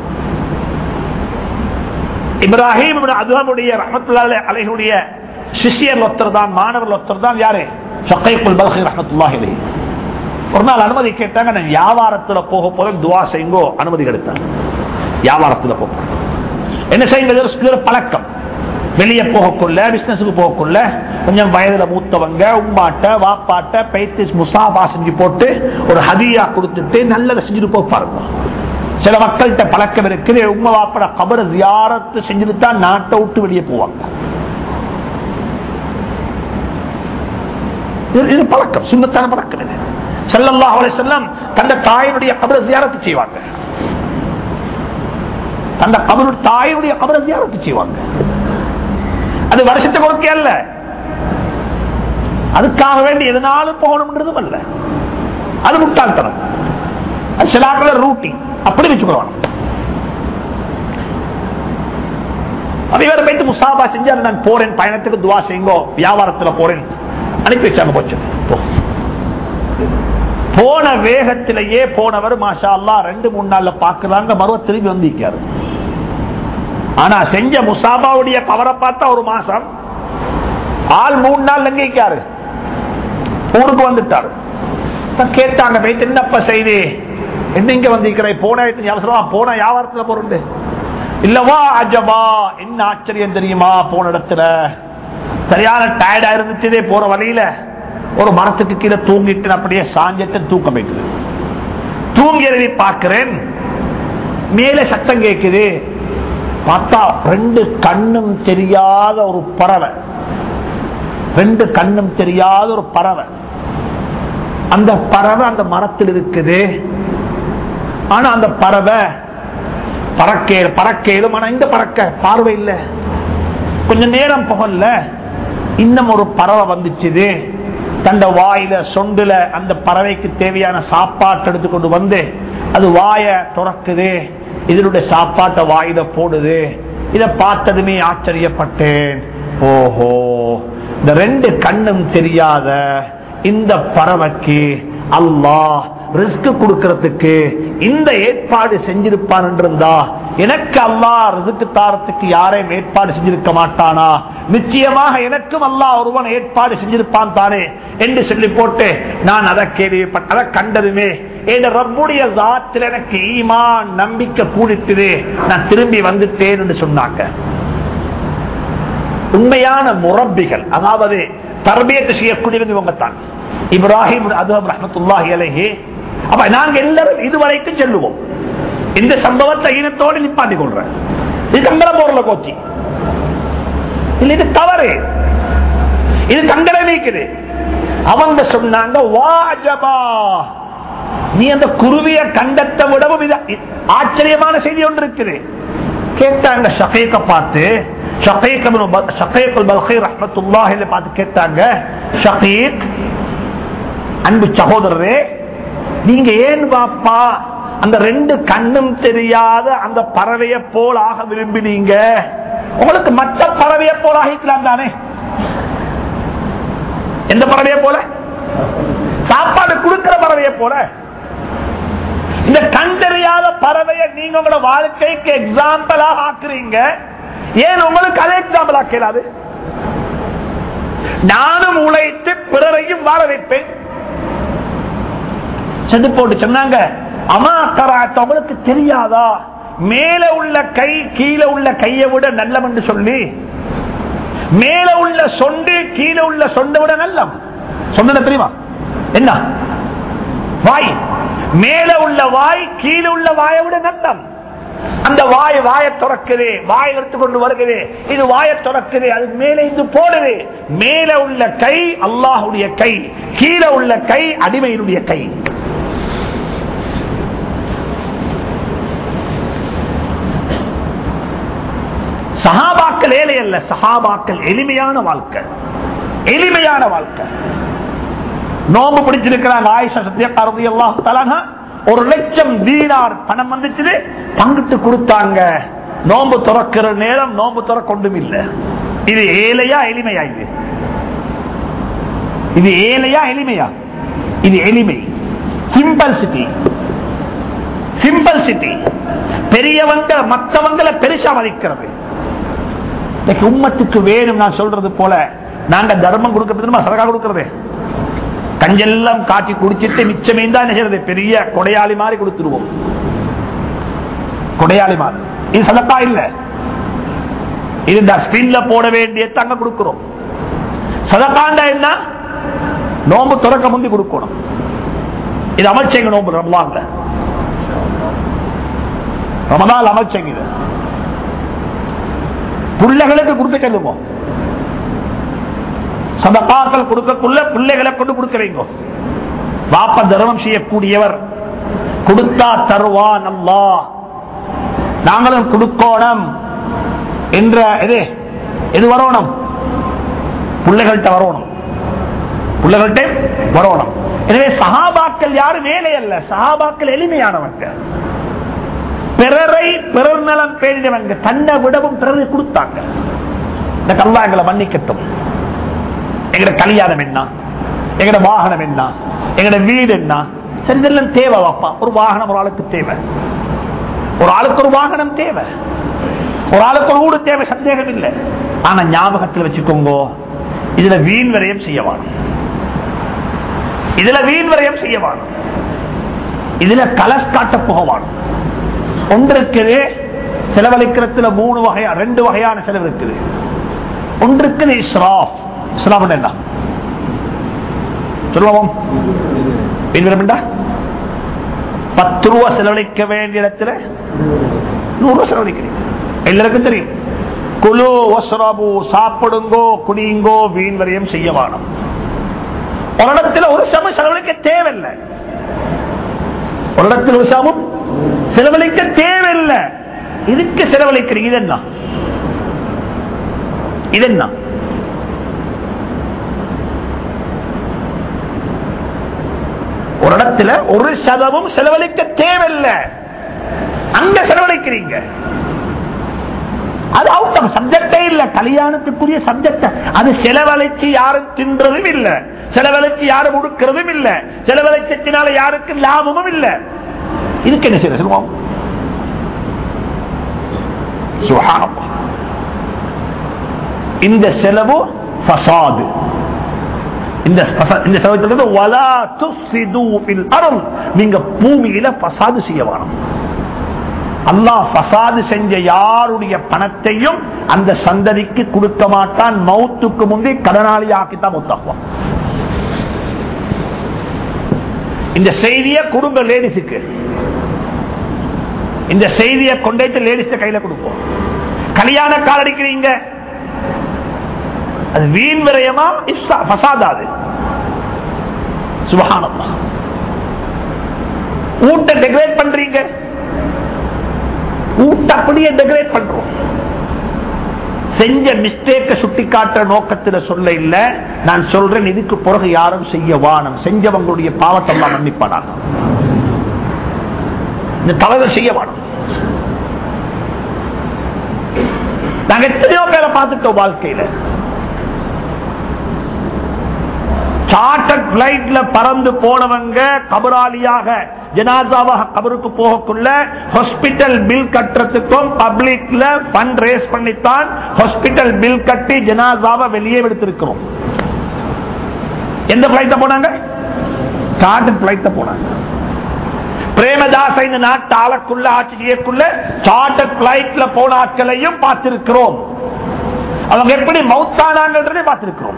இப்ராஹிம் அதுகமுடைய ரஹமத்துல்லா அலைஹுடைய சிஷியர் ஒருத்தர் தான் மாணவர் ஒருத்தர் தான் யாரு ஷக்கைக்குல் பல்கை ரஹமத்துல்லாஹி அலைஹி ஒரு நாள் அனுமதி கேட்டாங்க நான் வியாபாரத்துல போக போல துவா செய்யுங்கோ அனுமதி கிடைத்தாங்க வியாபாரத்துல போக என்ன செய்யுங்க பழக்கம் வெளியே போகக்குள்ள பிசினஸுக்கு போகக்குள்ள கொஞ்சம் வயதுல மூத்தவங்க உம்மாட்ட வாப்பாட்ட பைத்து முசாபா செஞ்சு போட்டு ஒரு ஹதியா கொடுத்துட்டு நல்லதை செஞ்சுட்டு போக பாருங்க சில மக்கள்கிட்ட பழக்கம் இருக்குது உங்க வாப்பட கபர ஜியாரத்து செஞ்சுட்டு தான் நாட்டை விட்டு வெளியே போவாங்க இது பழக்கம் சுண்ணத்தான பழக்கம் இது செல்லல்லாஹ் செல்லம் தந்த தாயினுடைய கபர ஜியாரத்து செய்வாங்க தந்த கபரு தாயினுடைய கபர ஜியாரத்து செய்வாங்க அது வருஷத்துக்கு ஒருக்கே அல்ல அதுக்காக வேண்டி எதனாலும் போகணும்ன்றதும் அல்ல அது முட்டாள்தனம் அது சிலாக்கள ரூட்டி அப்படி வச்சுக்கணும் அதே வேற போயிட்டு முசாபா செஞ்சு நான் போறேன் பயணத்துக்கு துவா செய்யுங்கோ வியாபாரத்துல போறேன் அனுப்பி வச்சாங்க போச்சு போ போன வேகத்திலேயே போனவர் மாஷா அல்லா ரெண்டு மூணு நாள்ல பாக்குறாங்க மருவ திரும்பி வந்திருக்காரு ஆனா செஞ்ச முசாபாவுடைய பவரை பார்த்தா ஒரு மாசம் ஆள் மூணு நாள் எங்கிருக்காரு ஊருக்கு வந்துட்டாரு கேட்டாங்க போயிட்டு என்னப்ப செய்தி என்ன இங்க வந்திருக்கிற போன அவசரமா போன வியாபாரத்துல பொருண்டு இல்லவா அஜபா என்ன ஆச்சரியம் தெரியுமா போன இடத்துல சரியான டயர்டா இருந்துச்சு போற வழியில ஒரு மரத்துக்கு கீழே தூங்கிட்டு அப்படியே சாஞ்சிட்டு தூக்கம் வைக்குது தூங்கி எழுதி பார்க்கிறேன் மேல சத்தம் கேட்குது பார்த்தா ரெண்டு கண்ணும் தெரியாத ஒரு பறவை ரெண்டு கண்ணும் தெரியாத ஒரு பறவை அந்த பறவை அந்த மரத்தில் இருக்குது ஆனா அந்த பறவை பறக்க பறக்கலும் ஆனா இந்த பறக்க பார்வை இல்லை கொஞ்ச நேரம் புகழ்ல இன்னும் ஒரு பறவை வந்துச்சுது தண்ட வாயில சொண்டுல அந்த பறவைக்கு தேவையான சாப்பாட்டு எடுத்து கொண்டு வந்து அது வாய துறக்குது இதனுடைய சாப்பாட்டை வாயில போடுது இதை பார்த்ததுமே ஆச்சரியப்பட்டேன் ஓஹோ இந்த ரெண்டு கண்ணும் தெரியாத இந்த பறவைக்கு அல்லாஹ் ரிஸ்க் கொடுக்கறதுக்கு இந்த ஏற்பாடு செஞ்சிருப்பான் என்றிருந்தா எனக்கு அல்லா ரிசுக்கு தாரத்துக்கு யாரையும் ஏற்பாடு செஞ்சிருக்க மாட்டானா நிச்சயமாக எனக்கும் அல்லா ஒருவன் ஏற்பாடு செஞ்சிருப்பான் தானே என்று சொல்லி போட்டு நான் அதை கேள்விப்பட்ட அதை கண்டதுமே என் ரப்புடைய தாத்தில் எனக்கு ஈமான் நம்பிக்கை கூடிட்டுது நான் திரும்பி வந்துட்டேன் என்று சொன்னாங்க உண்மையான முரப்பிகள் அதாவது தரபியத்தை செய்யக்கூடியவங்க இவங்க தான் இப்ராஹிம் அதுவும் ரஹமத்துல்லாஹி அலைஹி அப்ப நாங்க எல்லாரும் இதுவரைக்கும் செல்லுவோம் இந்த சம்பவத்தை ஈனத்தோடு நிப்பாட்டி கொள்றேன் இது கங்கர போர்ல கோச்சி இல்ல இது தவறு இது கங்கர நீக்குது அவங்க சொன்னாங்க வாஜபா நீ அந்த குருவிய கண்டத்தை விடவும் இது ஆச்சரியமான செய்தி ஒன்று இருக்குது கேட்டாங்க ஷஃபீக்க பார்த்து பார்த்து கேட்டாங்க ஷஃபீக் அன்பு சகோதரரே நீங்க ஏன் பாப்பா அந்த ரெண்டு கண்ணும் தெரியாத அந்த பறவையை போல் ஆக விரும்பினீங்க உங்களுக்கு மற்ற பறவையை போல ஆகிக்கலாம் தானே எந்த பறவையை போல சாப்பாடு கொடுக்கிற பறவையை போல இந்த கண் தெரியாத பறவையை நீங்க உங்களோட வாழ்க்கைக்கு எக்ஸாம்பிளா ஆக்குறீங்க ஏன் உங்களுக்கு அதே எக்ஸாம்பிள் ஆக்கலாது நானும் உழைத்து பிறரையும் வாழ வைப்பேன் சென்று போட்டு சொன்னாங்க அமா கராத்த அவளுக்கு தெரியாதா மேல உள்ள கை கீழே உள்ள கையை விட நல்லம் என்று சொல்லி மேல உள்ள சொண்டு கீழே உள்ள சொண்டை விட நல்லம் சொன்ன தெரியுமா என்ன வாய் மேல உள்ள வாய் கீழே உள்ள வாயை விட நல்லம் அந்த வாய் வாயை திறக்குது வாய் எடுத்து கொண்டு வருகிறது இது வாயை திறக்குது அது மேலே இது போடுது மேல உள்ள கை அல்லாஹுடைய கை கீழே உள்ள கை அடிமையினுடைய கை சஹாபாக்கள் ஏழை அல்ல சஹாபாக்கள் எளிமையான வாழ்க்கை எளிமையான வாழ்க்கை நோம்பு பிடிச்சிருக்கிறாங்க ஆயிஷா சத்தியக்காரதி எல்லாம் தலாங்க ஒரு லட்சம் தீனார் பணம் வந்துச்சு பங்கிட்டு கொடுத்தாங்க நோம்பு துறக்கிற நேரம் நோம்பு துறக்க ஒன்றும் இல்லை இது ஏழையா எளிமையா இது இது ஏழையா எளிமையா இது எளிமை சிம்பிள் சிட்டி சிம்பிள் சிட்டி பெரியவங்க மற்றவங்களை பெருசா மதிக்கிறது இன்னைக்கு உம்மத்துக்கு வேணும் நான் சொல்றது போல நாங்க தர்மம் கொடுக்கறது சரகா கொடுக்கறது கஞ்செல்லாம் காட்டி குடிச்சிட்டு மிச்சமே தான் என்ன செய்யறது பெரிய கொடையாளி மாதிரி கொடுத்துருவோம் கொடையாளி மாதிரி இது சதக்கா இல்ல இது டஸ்ட்பின்ல போட வேண்டிய தங்க கொடுக்கிறோம் சதக்காண்டா என்ன நோம்பு துறக்க முந்தி கொடுக்கணும் இது அமைச்சங்க நோம்பு ரமலான்ல ரமலான் அமைச்சங்க இது பிள்ளைகளுக்கு கொடுத்து கல்லுவோம் சதப்பாக்கள் கொடுக்கக்குள்ள பிள்ளைகளை கொண்டு கொடுக்க வைங்க வாப்ப தர்மம் செய்யக்கூடியவர் கொடுத்தா தருவான் அல்லா நாங்களும் கொடுக்கோணம் என்ற இது எது வரணும் பிள்ளைகள்கிட்ட வரணும் பிள்ளைகள்கிட்ட வரணும் எனவே சகாபாக்கள் யாரும் மேலே அல்ல சகாபாக்கள் எளிமையானவங்க பிறரை பிறர் நலம் பேரினவங்க தன்னை விடவும் பிறரை கொடுத்தாங்க இந்த கல்லா எங்களை மன்னிக்கட்டும் எங்கட கல்யாணம் என்ன எங்கட வாகனம் என்ன எங்கட வீடு என்ன சரி இதெல்லாம் தேவை வாப்பா ஒரு வாகனம் ஒரு ஆளுக்கு தேவை ஒரு ஆளுக்கு ஒரு வாகனம் தேவை ஒரு ஆளுக்கு ஒரு வீடு தேவை சந்தேகம் இல்லை ஆனா ஞாபகத்தில் வச்சுக்கோங்க இதுல வீண் விரயம் செய்யவான் இதுல வீண் விரயம் செய்யவான் இதுல கலஸ் காட்ட போகவான் ஒன்று இருக்குது செலவழிக்கிறதுல மூணு வகையா ரெண்டு வகையான செலவு இருக்குது ஒன்று இருக்குது இஸ்ராஃப் இஸ்லாம் என்ன சொல்லுவோம் பத்து ரூபா செலவழிக்க வேண்டிய இடத்துல நூறு ரூபா செலவழிக்கிறீங்க எல்லாருக்கும் தெரியும் குழு ஒசராபு சாப்பிடுங்கோ குடியுங்கோ வீண் வரையும் செய்ய வேணும் ஒரு இடத்துல ஒரு சமம் செலவழிக்க தேவையில்லை ஒரு இடத்துல ஒரு சமம் செலவழிக்க தேவையில்லை இதுக்கு செலவழிக்கிறீங்க இது என்ன இது என்ன ஒரு இடத்துல ஒரு சதமும் செலவழிக்க தேவையில்லை அங்க செலவழிக்கிறீங்க அது அவுட்டம் சப்ஜெக்டே இல்ல கல்யாணத்துக்குரிய சப்ஜெக்ட் அது செலவழிச்சு யாரும் தின்றதும் இல்ல செலவழிச்சு யாரும் உடுக்கிறதும் இல்ல செலவழிச்சத்தினால யாருக்கும் லாபமும் இல்ல இதுக்கு என்ன செய்ய சொல்லுவோம் இந்த செலவு ஃபசாது இந்த இந்த செலவு வலா துஃப்ஸிது ஃபில் அர்த் நீங்க பூமியில ஃபசாது செய்ய வேணும் அல்லாஹ் ஃபசாது செஞ்ச யாருடைய பணத்தையும் அந்த சந்ததிக்கு கொடுக்க மாட்டான் மௌத்துக்கு முந்தைய கடனாளி ஆக்கித்தான் மொத்தாக்குவான் இந்த செய்தியை கொடுங்க லேடிஸுக்கு இந்த செய்தியை கொண்டு லேடிஸ் கையில கொடுப்போம் கல்யாண கால் அடிக்கிறீங்க அது வீண் விரயமா பசாதாது சுபகானமா ஊட்ட டெக்கரேட் பண்றீங்க ஊட்ட அப்படியே டெக்கரேட் பண்றோம் செஞ்ச மிஸ்டேக்க சுட்டி காட்டுற நோக்கத்தில் சொல்ல இல்ல நான் சொல்றேன் இதுக்கு பிறகு யாரும் செய்ய வானம் செஞ்சவங்களுடைய பாவத்தை மன்னிப்பானாங்க இந்த தவறு செய்ய வானம் நாங்க எத்தனையோ பேரை பார்த்துட்டோம் வாழ்க்கையில சார்ட்டர்ட் பிளைட்ல பறந்து போனவங்க கபராளியாக ஜனாசாவாக கபருக்கு போகக்குள்ள ஹாஸ்பிட்டல் பில் கட்டுறதுக்கும் பப்ளிக்ல பண்ட் ரேஸ் பண்ணித்தான் ஹாஸ்பிட்டல் பில் கட்டி ஜனாசாவை வெளியே எடுத்திருக்கிறோம் எந்த பிளைட்ல போனாங்க சார்ட்டர் பிளைட்ல போனாங்க பிரேமதாச இந்த நாட்டு ஆளக்குள்ள ஆட்சி செய்யக்குள்ள சார்ட்டர் பிளைட்ல போன ஆட்களையும் பார்த்திருக்கிறோம் அவங்க எப்படி மவுத்தானாங்கன்றதை பார்த்திருக்கிறோம்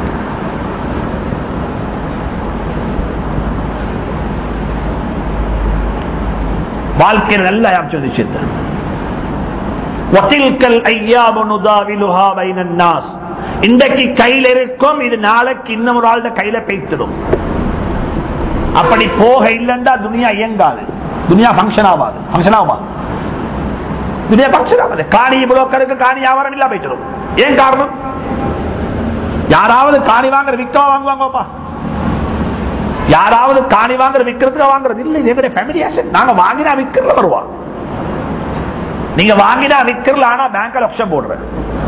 வாழ்க்கையில் நல்ல யாப்சம் விஷயத்தை வத்தில்கல் ஐயாபு நுதாவிலுஹா பைனன் நாஸ் இன்றைக்கு கையில் இருக்கும் இது நாளைக்கு இன்னும் ஒரு ஆளுட கையில பேய்த்திடும் அப்படி போக இல்லைண்டா துனியா இயங்காது துனியா பங்கன் ஆகாது பங்கன் ஆகுமா துனியா பங்கன் ஆகாது காணி புரோக்கருக்கு காணி வியாபாரம் இல்ல போயிட்டு ஏன் காரணம் யாராவது காணி வாங்குற விற்கவா வாங்குவாங்கப்பா யாராவது காணி வாங்குற விற்கிறதுக்கு வாங்குறது இல்ல இது எங்களுடைய ஃபேமிலி ஆசட் நாங்க வாங்கினா விற்கிறத வருவோம் நீங்க வாங்கினா விற்கிறல ஆனா பேங்க்ல லட்சம் போடுறேன்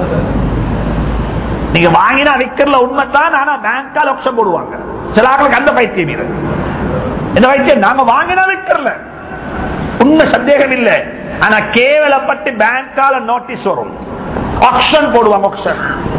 நீங்க வாங்கினா விற்கிறல உண்மைதான் ஆனா பேங்க்கா லட்சம் போடுவாங்க சில ஆட்களுக்கு அந்த பைத்தியம் இது இந்த பைத்தியம் நாங்க வாங்கினா விற்கிறல உண்மை சந்தேகம் இல்லை ஆனா கேவலப்பட்டு பேங்கால நோட்டீஸ் வரும் ஆக்ஷன் போடுவாங்க ஆக்ஷன்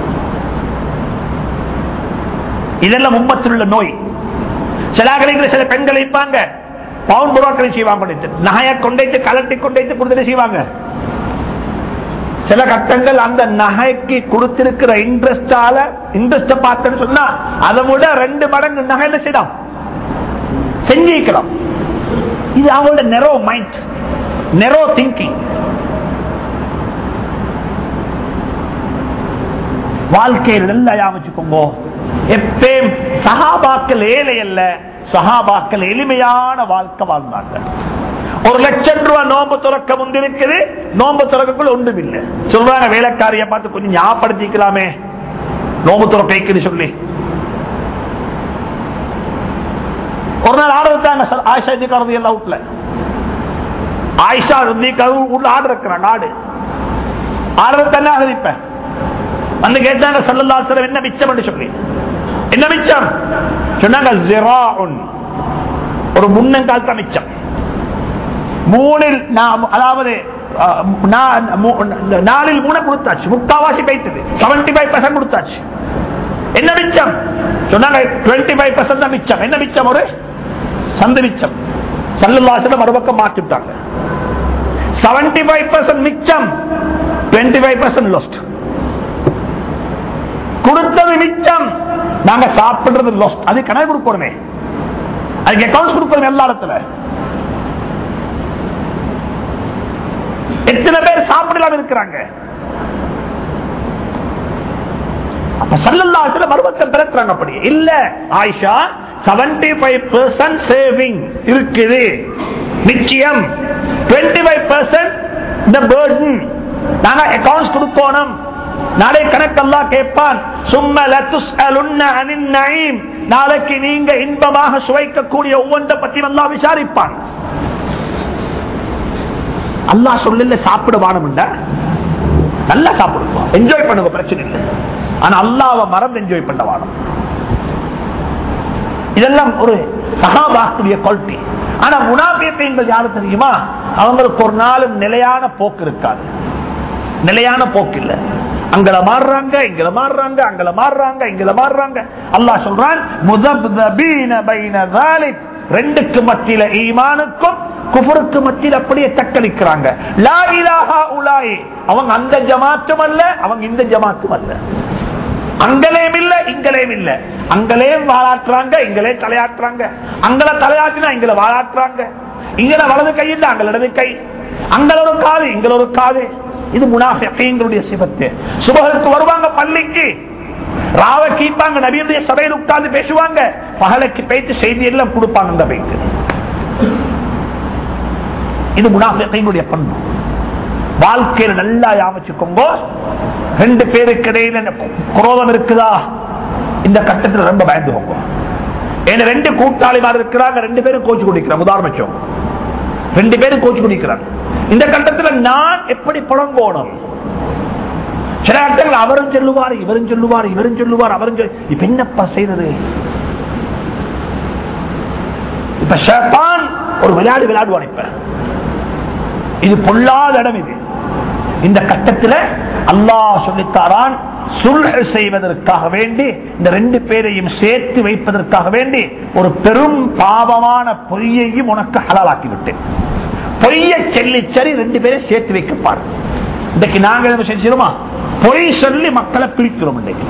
இதெல்லாம் மும்பத்தில் உள்ள நோய் சில ஆகலைகளை சில பெண்கள் வைப்பாங்க பவுன் புரோக்கரை செய்வாங்க நகையை கொண்டைத்து கலட்டி கொண்டைத்து கொடுத்துட்டு செய்வாங்க சில கட்டங்கள் அந்த நகைக்கு கொடுத்திருக்கிற இன்ட்ரெஸ்டால இன்ட்ரெஸ்ட் பார்த்தேன்னு சொன்னா அதை விட ரெண்டு மடங்கு நகையில செய்யலாம் செஞ்சிக்கலாம் இது அவங்களோட நெரோ மைண்ட் நெரோ திங்கிங் வாழ்க்கையில் நல்லா யாமிச்சுக்கோங்க எப்பயும் சகாபாக்கள் ஏழை அல்ல சகாபாக்கள் எளிமையான வாழ்க்கை வாழ்ந்தாங்க ஒரு லட்சம் ரூபாய் நோம்பு துறக்க முந்திருக்குது நோம்பு துறக்கக்குள்ள ஒன்றும் இல்லை சொல்றாங்க வேலைக்காரிய பார்த்து கொஞ்சம் ஞாபகப்படுத்திக்கலாமே நோம்பு துறக்கைக்குன்னு சொல்லி ஒரு நாள் ஆர்டர் இருக்காங்க ஆயிஷா இந்திக்காரது எல்லாம் வீட்டுல ஆயிஷா இந்திக்காரது உள்ள ஆர்டர் இருக்கிறாங்க ஆடு ஆர்டர் தானே அறிவிப்பேன் வந்து கேட்டாங்க சல்லல்லாசலம் என்ன மிச்சம் என்று சொல்லி என்ன மிச்சம் சொன்னாங்க ஜிராஉன். ஒரு முன்னங்கால் தான் மிச்சம் மூணில் நாம் அதாவது அஹ், நா- மூ- நாலில் மூணு கொடுத்தாச்சு முக்காவாசி பைத்தது செவன்டி ஃபைவ் பர்சன்ட் கொடுத்தாச்சு என்ன மிச்சம் சொன்னாங்க டுவெண்ட்டி ஃபைவ் பர்சன்ட் தான் மிச்சம் என்ன மிச்சம் ஒரு சந்த மிச்சம் சல்லுல்லாசன மறுபக்கம் மாற்றி விட்டாங்க செவன்டி ஃபைவ் பர்சன்ட் மிச்சம் டுவெண்ட்டி ஃபைவ் பர்சன்ட் லோஸ்ட் கொடுத்தது மிச்சம் நாங்க சாப்பிடுறது லோஸ்ட் அது கணக்கு கொடுக்கணுமே அதுக்கு அக்கௌண்ட்ஸ் கொடுக்கணும் எல்லா இடத்துல எத்தனை பேர் சாப்பிடலாம் இருக்கிறாங்க அப்ப சல்லல்லாஹுல மறுபக்கம் பிறக்கிறாங்க அப்படி இல்ல ஆயிஷா 75% ஃபைவ் பெர்சன்ட் சேவிங் இருக்குது நிச்சயம் 25% ஃபைவ் பெர்சன்ட் இந்த பேர்டன் நாங்க அக்கௌண்ட்ஸ் கொடுக்கணும் நாளை கணக்கெல்லாம் கேட்பான் சும்ம லத்துஸ்அலுன்ன அனின் நயீம் நாளைக்கு நீங்க இன்பமாக சுவைக்கக்கூடிய ஒவ்வொன்றை பத்தி நல்லா விசாரிப்பான் அல்லாஹ் சொல்லல சாப்பிட வானம் நல்லா சாப்பிடுவோம் என்ஜாய் பண்ணுங்க பிரச்சனை இல்லை ஆனா அல்லாஹ்வை மறந்து என்ஜாய் பண்ண வானம் இதெல்லாம் ஒரு சகாபாக்குடைய குவாலிட்டி ஆனா முனாபியத்தை என்பது யாரு தெரியுமா அவங்களுக்கு ஒரு நாளும் நிலையான போக்கு இருக்காது நிலையான போக்கு இல்ல அங்கல மாறுறாங்க இங்கல மாறுறாங்க அங்கல மாறுறாங்க இங்கல மாறுறாங்க அல்லாஹ் சொல்றான் முதப்தபீன பைன ذلك ரெண்டுக்கு மத்தியில ஈமானுக்கும் குஃபருக்கு மத்தியில் அப்படியே தக்களிக்கிறாங்க லா இலாஹா உலாயி அவங்க அந்த ஜமாத்தும் அல்ல அவங்க இந்த ஜமாத்தும் அல்ல அங்கலேயும் இல்ல இங்கலேயும் இல்ல அங்கலேயும் வாழாற்றுறாங்க இங்களே தலையாட்டுறாங்க அங்கல தலையாட்டினா இங்கல வாழாற்றுறாங்க இங்கல வலது கை இல்ல அங்கல இடது கை அங்கல ஒரு காது இங்கல ஒரு காது இது முனாஃபிகளுடைய சிவத்து சுபகருக்கு வருவாங்க பள்ளிக்கு ராவ கீப்பாங்க நபியுடைய சபையில் உட்கார்ந்து பேசுவாங்க பகலைக்கு பேச்சு செய்தி எல்லாம் கொடுப்பாங்க அந்த பைக்கு இது முனாஃபிகளுடைய பண்பு வாழ்க்கையில நல்லா யாமிச்சுக்கோங்க ரெண்டு பேருக்கு இடையில குரோதம் இருக்குதா இந்த கட்டத்தில் ரொம்ப பயந்துக்கோங்க ஏன்னா ரெண்டு கூட்டாளிமார் இருக்கிறாங்க ரெண்டு பேரும் கோச்சு குடிக்கிறாங்க உதாரணம் ரெண்டு பேரும் கோச்சு குடிக்கிறாங்க இந்த கட்டத்தில் நான் எப்படி புலங்கோணும் சில இடங்கள் அவரும் சொல்லுவார் இவரும் சொல்லுவார் இவரும் சொல்லுவார் அவரும் சொல்லு இப்ப என்னப்பா செய்யறது இப்ப ஷேப்பான் ஒரு விளையாடு விளையாடுவான் இப்ப இது பொல்லாத இடம் இது இந்த கட்டத்தில் அல்லாஹ் சொல்லித்தாரான் சுல்ஹ செய்வதற்காக வேண்டி இந்த ரெண்டு பேரையும் சேர்த்து வைப்பதற்காக வேண்டி ஒரு பெரும் பாவமான பொய்யையும் உனக்கு ஹலாலாக்கி விட்டேன் பொய்ய சொல்லி சரி ரெண்டு பேரையும் சேர்த்து வைக்கப்பாரு இன்னைக்கு நாங்க என்ன செஞ்சிருமா பொய் சொல்லி மக்களை பிரிக்கிறோம் இன்னைக்கு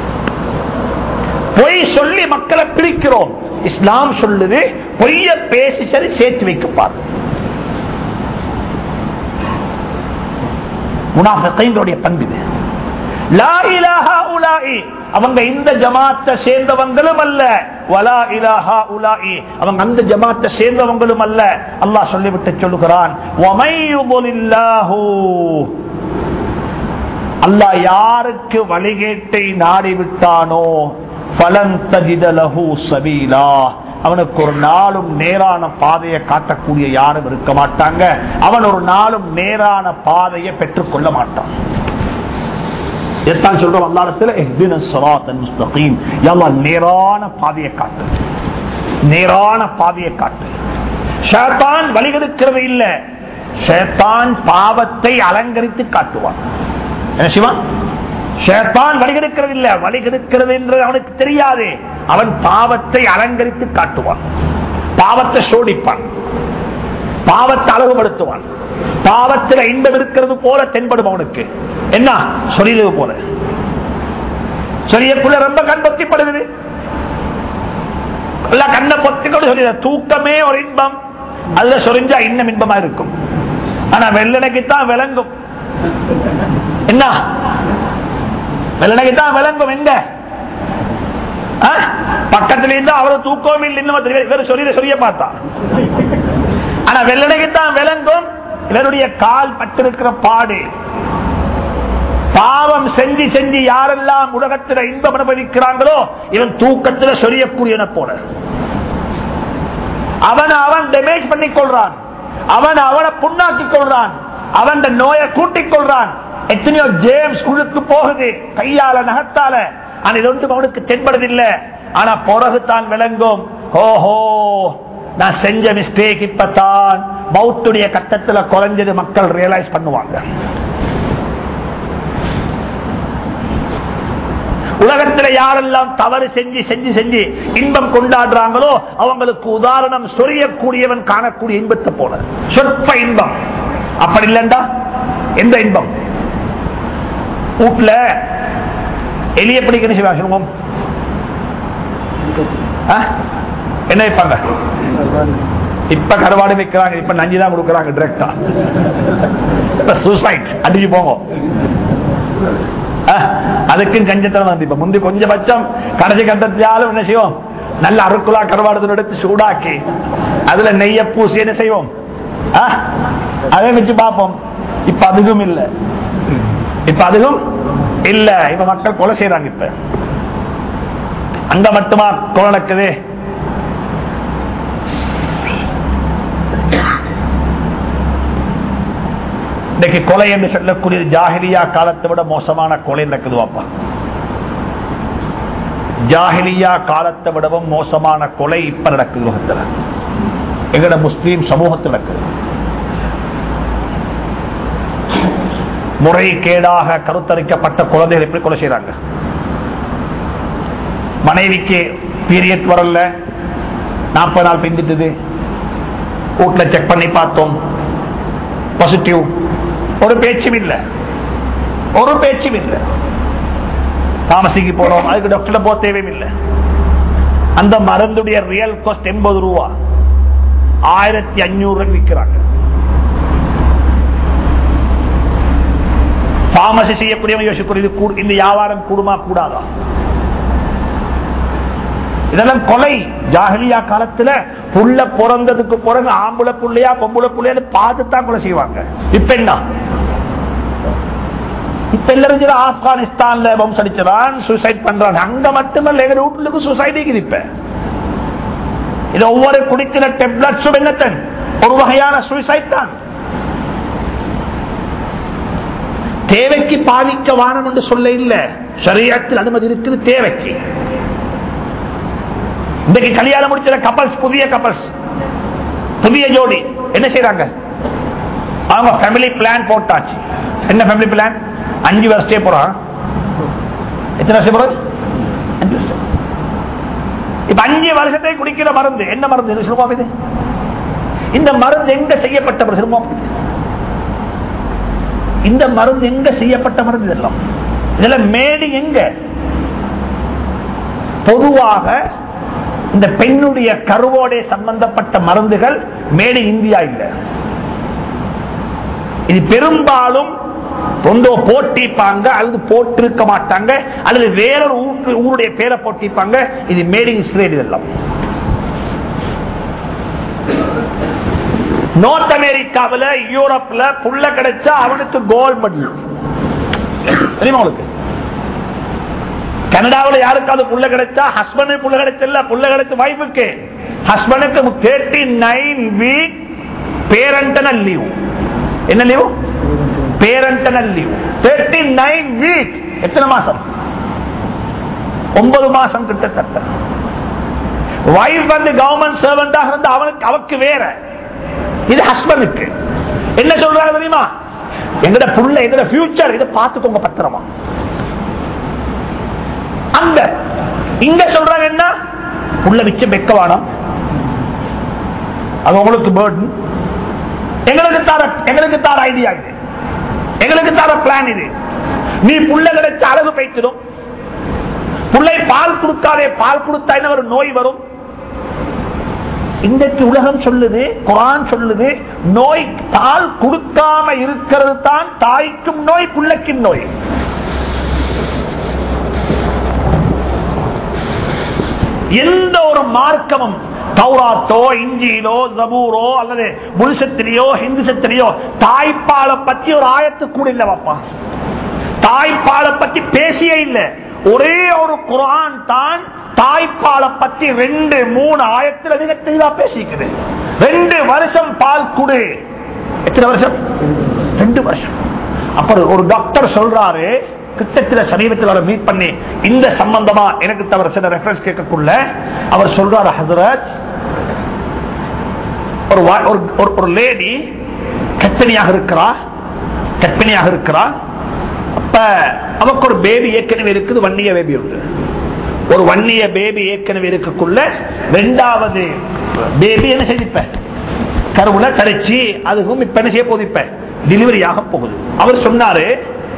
பொய் சொல்லி மக்களை பிரிக்கிறோம் இஸ்லாம் சொல்லுது பொய்ய பேசி சரி சேர்த்து வைக்கப்பாரு முனாஃபிகளுடைய பண்பு இது லா இலாஹா உலாஇ அவங்க இந்த ஜமாத்தை சேர்ந்தவங்களும் அல்ல வலா இலாஹா உலாஇ அவங்க அந்த ஜமாத்தை சேர்ந்தவங்களும் அல்ல அல்லாஹ் சொல்லிவிட்டு சொல்லுகிறான் வமையுபுலில்லாஹு அல்லாஹ் யாருக்கு வழிகேட்டை நாடி விட்டானோ பலன் தஜிதலஹு சபீலா அவனுக்கு ஒரு நாளும் நேரான பாதையை காட்டக்கூடிய யாரும் இருக்க மாட்டாங்க அவன் ஒரு நாளும் நேரான பாதையை பெற்றுக் கொள்ள மாட்டான் எத்தான் சொல்றோம் அல்லாடத்தில் நேரான பாதையை காட்டு நேரான பாதையை காட்டு ஷேத்தான் வழிகெடுக்கிறது இல்ல ஷேத்தான் பாவத்தை அலங்கரித்து காட்டுவான் என்ன சிவன் ஷேத்தான் வழிகெடுக்கிறது இல்ல வழிகெடுக்கிறது என்று அவனுக்கு தெரியாது அவன் பாவத்தை அலங்கரித்து காட்டுவான் பாவத்தை சோடிப்பான் பாவத்தை அழகுபடுத்துவான் பாவத்தில் இன்பம் இருக்கிறது போல தென்படும் அவனுக்கு என்ன சொல்லியது போல சொல்லியக்குள்ள ரொம்ப கண் பொத்திப்படுது கண்ணை பொத்திக்கொண்டு சொல்லி தூக்கமே ஒரு இன்பம் அதுல சொரிஞ்சா இன்னும் இன்பமா இருக்கும் ஆனா வெள்ளனைக்குத்தான் விளங்கும் என்ன வெள்ளனைக்குத்தான் விளங்கும் எங்க பக்கத்துல இருந்தா அவரு தூக்கம் இல்லை சொல்லிய சொல்லிய பார்த்தா ஆனா வெள்ளனைக்குத்தான் விளங்கும் இவருடைய கால் பட்டிருக்கிற பாடு பாவம் செஞ்சு செஞ்சு யாரெல்லாம் உலகத்தில் இன்பம் அனுபவிக்கிறாங்களோ இவன் தூக்கத்தில் சொரியக்கூடியன போல அவன் அவன் டேமேஜ் பண்ணிக் கொள்றான் அவன் அவனை புண்ணாக்கிக் கொள்றான் அவன் நோயை கூட்டிக் கொள்றான் எத்தனையோ ஜேம்ஸ் குழுக்கு போகுது கையால நகத்தால ஆனா இது ஒன்றும் அவனுக்கு தென்படுதில்லை ஆனா பிறகுதான் விளங்கும் ஓஹோ நான் செஞ்ச மிஸ்டேக் இப்பதான் பௌத்துடைய கட்டத்தில் குறைஞ்சது மக்கள் ரியலைஸ் பண்ணுவாங்க உலகத்தில் யாரெல்லாம் தவறு செஞ்சு செஞ்சு செஞ்சு இன்பம் கொண்டாடுறாங்களோ அவங்களுக்கு உதாரணம் சொரியக்கூடியவன் காணக்கூடிய இன்பத்தை போல சொற்ப இன்பம் அப்படி இல்லண்டா எந்த இன்பம் வீட்டுல எளிய பிடிக்கணும் சிவாசனம் என்ன வைப்பாங்க இப்ப கருவாடு வைக்கிறாங்க இப்ப நஞ்சு தான் கொடுக்கறாங்க டிரெக்டா இப்ப சூசைட் அடிச்சு போங்க அதுக்கும் கஞ்சத்தனம் வந்து இப்ப முந்தி கொஞ்சம் பட்சம் கடைசி கட்டத்தியாலும் என்ன செய்வோம் நல்ல அருக்குலா கருவாடு எடுத்து சூடாக்கி அதுல நெய்ய பூசி என்ன செய்வோம் அதை வச்சு பார்ப்போம் இப்ப அதுவும் இல்ல இப்ப அதுவும் இல்ல இப்ப மக்கள் கொலை செய்யறாங்க இப்ப அங்க மட்டுமா கொலை நடக்குது இன்னைக்கு கொலை என்று சொல்லக்கூடிய ஜாகிலியா காலத்தை விட மோசமான கொலை நடக்குது வாப்பா ஜாகிலியா காலத்தை விடவும் மோசமான கொலை இப்ப நடக்குது உலகத்தில் எங்கட முஸ்லீம் சமூகத்தில் நடக்குது முறைகேடாக கருத்தரிக்கப்பட்ட குழந்தைகள் எப்படி கொலை செய்யறாங்க மனைவிக்கு பீரியட் வரல நாற்பது நாள் பிந்திட்டது வீட்டுல செக் பண்ணி பார்த்தோம் பாசிட்டிவ் ஒரு பேச்சும் இல்லை ஒரு பேச்சும் இல்லை தாமசிக்கு போறோம் அதுக்கு டாக்டர் போக தேவையும் இல்லை அந்த மருந்துடைய ரியல் காஸ்ட் எண்பது ரூபா ஆயிரத்தி அஞ்சூறு விற்கிறாங்க பாமசி செய்யக்கூடிய யோசிக்கூடிய இந்த வியாபாரம் கூடுமா கூடாதா இதெல்லாம் கொலை ஜாகலியா காலத்துல புள்ள பிறந்ததுக்கு பிறகு ஆம்புல புள்ளையா பொம்புல புள்ளையா பார்த்துதான் கொலை செய்வாங்க இப்ப என்ன இப்ப எல்லாரும் ஆப்கானிஸ்தான்ல பம்ஸ் அடிச்சதான் சூசைட் பண்றாங்க அங்க மட்டுமல்ல எங்க வீட்டுக்கு சூசைட் இருக்குது இப்ப இது ஒவ்வொரு குடிக்கிற டெப்லெட்ஸும் என்னத்தன் ஒரு வகையான சூசைட் தான் தேவைக்கு பாவிக்க வானம் என்று சொல்ல இல்ல சரியத்தில் அனுமதி இருக்குது தேவைக்கு இன்றைக்கு கல்யாணம் முடிச்ச கப்பல்ஸ் புதிய கப்பல்ஸ் புதிய ஜோடி என்ன செய்யறாங்க அவங்க ஃபேமிலி பிளான் போட்டாச்சு என்ன ஃபேமிலி பிளான் அஞ்சு வருஷத்தே போறான் எத்தனை வருஷம் பிறகு அஞ்சு வருஷம் இப்ப அஞ்சு வருஷத்தை குடிக்கிற மருந்து என்ன மருந்து இது சொல்லுவோம் இது இந்த மருந்து எங்க செய்யப்பட்ட சொல்லுவோம் இந்த மருந்து எங்க செய்யப்பட்ட மருந்து இதெல்லாம் இதெல்லாம் மேடு எங்க பொதுவாக இந்த பெண்ணுடைய கருவோட சம்பந்தப்பட்ட மருந்துகள் மேடு இந்தியா இல்லை இது பெரும்பாலும் ரொம்ப போட்டிப்பாங்க அல்லது போட்டிருக்க மாட்டாங்க அல்லது வேறொரு ஊருக்கு- ஊருடைய பேரை போட்டிப்பாங்க இது மேட் இன் இஸ்ரேல் இதெல்லாம் நார்த் அமெரிக்காவில் யூரோப்ல புள்ள கிடைச்சா அவனுக்கு கோல்ட் மெடல் தெரியுமா உங்களுக்கு கனடாவில் யாருக்காவது புள்ள கிடைச்சா ஹஸ்பண்ட் புள்ள கிடைச்சல புள்ள கிடைச்ச வைஃபுக்கு ஹஸ்பண்டுக்கு thirty nine week parental leave என்ன leave parental leave thirty nine week எத்தனை மாசம் ஒன்பது மாசம் கிட்டத்தட்ட வைஃப் வந்து கவர்மெண்ட் சர்வெண்டாக இருந்து அவனுக்கு அவக்கு வேற இது ஹஸ்பண்டுக்கு என்ன சொல்றாங்க தெரியுமா எங்கட புள்ள எங்கட ஃபியூச்சர் இதை பார்த்துக்கோங்க பத்திரமா அங்க இங்க சொல்றாங்க என்ன புள்ள மிச்சம் வெக்க வேணாம் அது உங்களுக்கு பேர்டன் எங்களுக்கு தார எங்களுக்கு தார ஐடியா இது எங்களுக்கு தார பிளான் இது நீ புள்ள கிடைச்ச அழகு பைத்திடும் புள்ளை பால் கொடுக்காதே பால் கொடுத்தா என்ன ஒரு நோய் வரும் இன்றைக்கு உலகம் சொல்லுது குரான் சொல்லுது நோய் பால் கொடுக்காம இருக்கிறது தான் தாய்க்கும் நோய் புள்ளைக்கும் நோய் எந்த ஒரு மார்க்கமும் தௌராத்தோ இஞ்சியிலோ ஜபூரோ அல்லது முழுசத்திலேயோ ஹிந்து சத்திலேயோ தாய்ப்பாலை பத்தி ஒரு ஆயத்து கூட இல்ல பாப்பா தாய்ப்பாலை பத்தி பேசியே இல்ல ஒரே ஒரு குரான் தான் தாய்ப்பாலை பத்தி ரெண்டு மூணு ஆயத்தில் மிக தெளிவா பேசிக்குது ரெண்டு வருஷம் பால் குடு எத்தனை வருஷம் ரெண்டு வருஷம் அப்புறம் ஒரு டாக்டர் சொல்றாரு கிட்டத்தில் சமீபத்தில் அவரை மீட் பண்ணி இந்த சம்பந்தமா எனக்கு தவிர சில ரெஃபரன்ஸ் கேட்கக்குள்ள அவர் சொல்றாரு ஹசரத் ஒரு வா- ஒரு- ஒரு- ஒரு லேடி கற்பிணியாக இருக்கிறா கற்பிணியாக இருக்கிறா அப்ப அவக்கு ஒரு பேபி ஏற்கனவே இருக்குது வன்னிய பேபி உண்டு ஒரு வன்னிய பேபி ஏற்கனவே இருக்கக்குள்ள ரெண்டாவது பேபி என்ன செய்திப்ப கருவுல கரைச்சி அதுவும் இப்ப என்ன செய்ய போகுது இப்ப டெலிவரி ஆக போகுது அவர் சொன்னாரு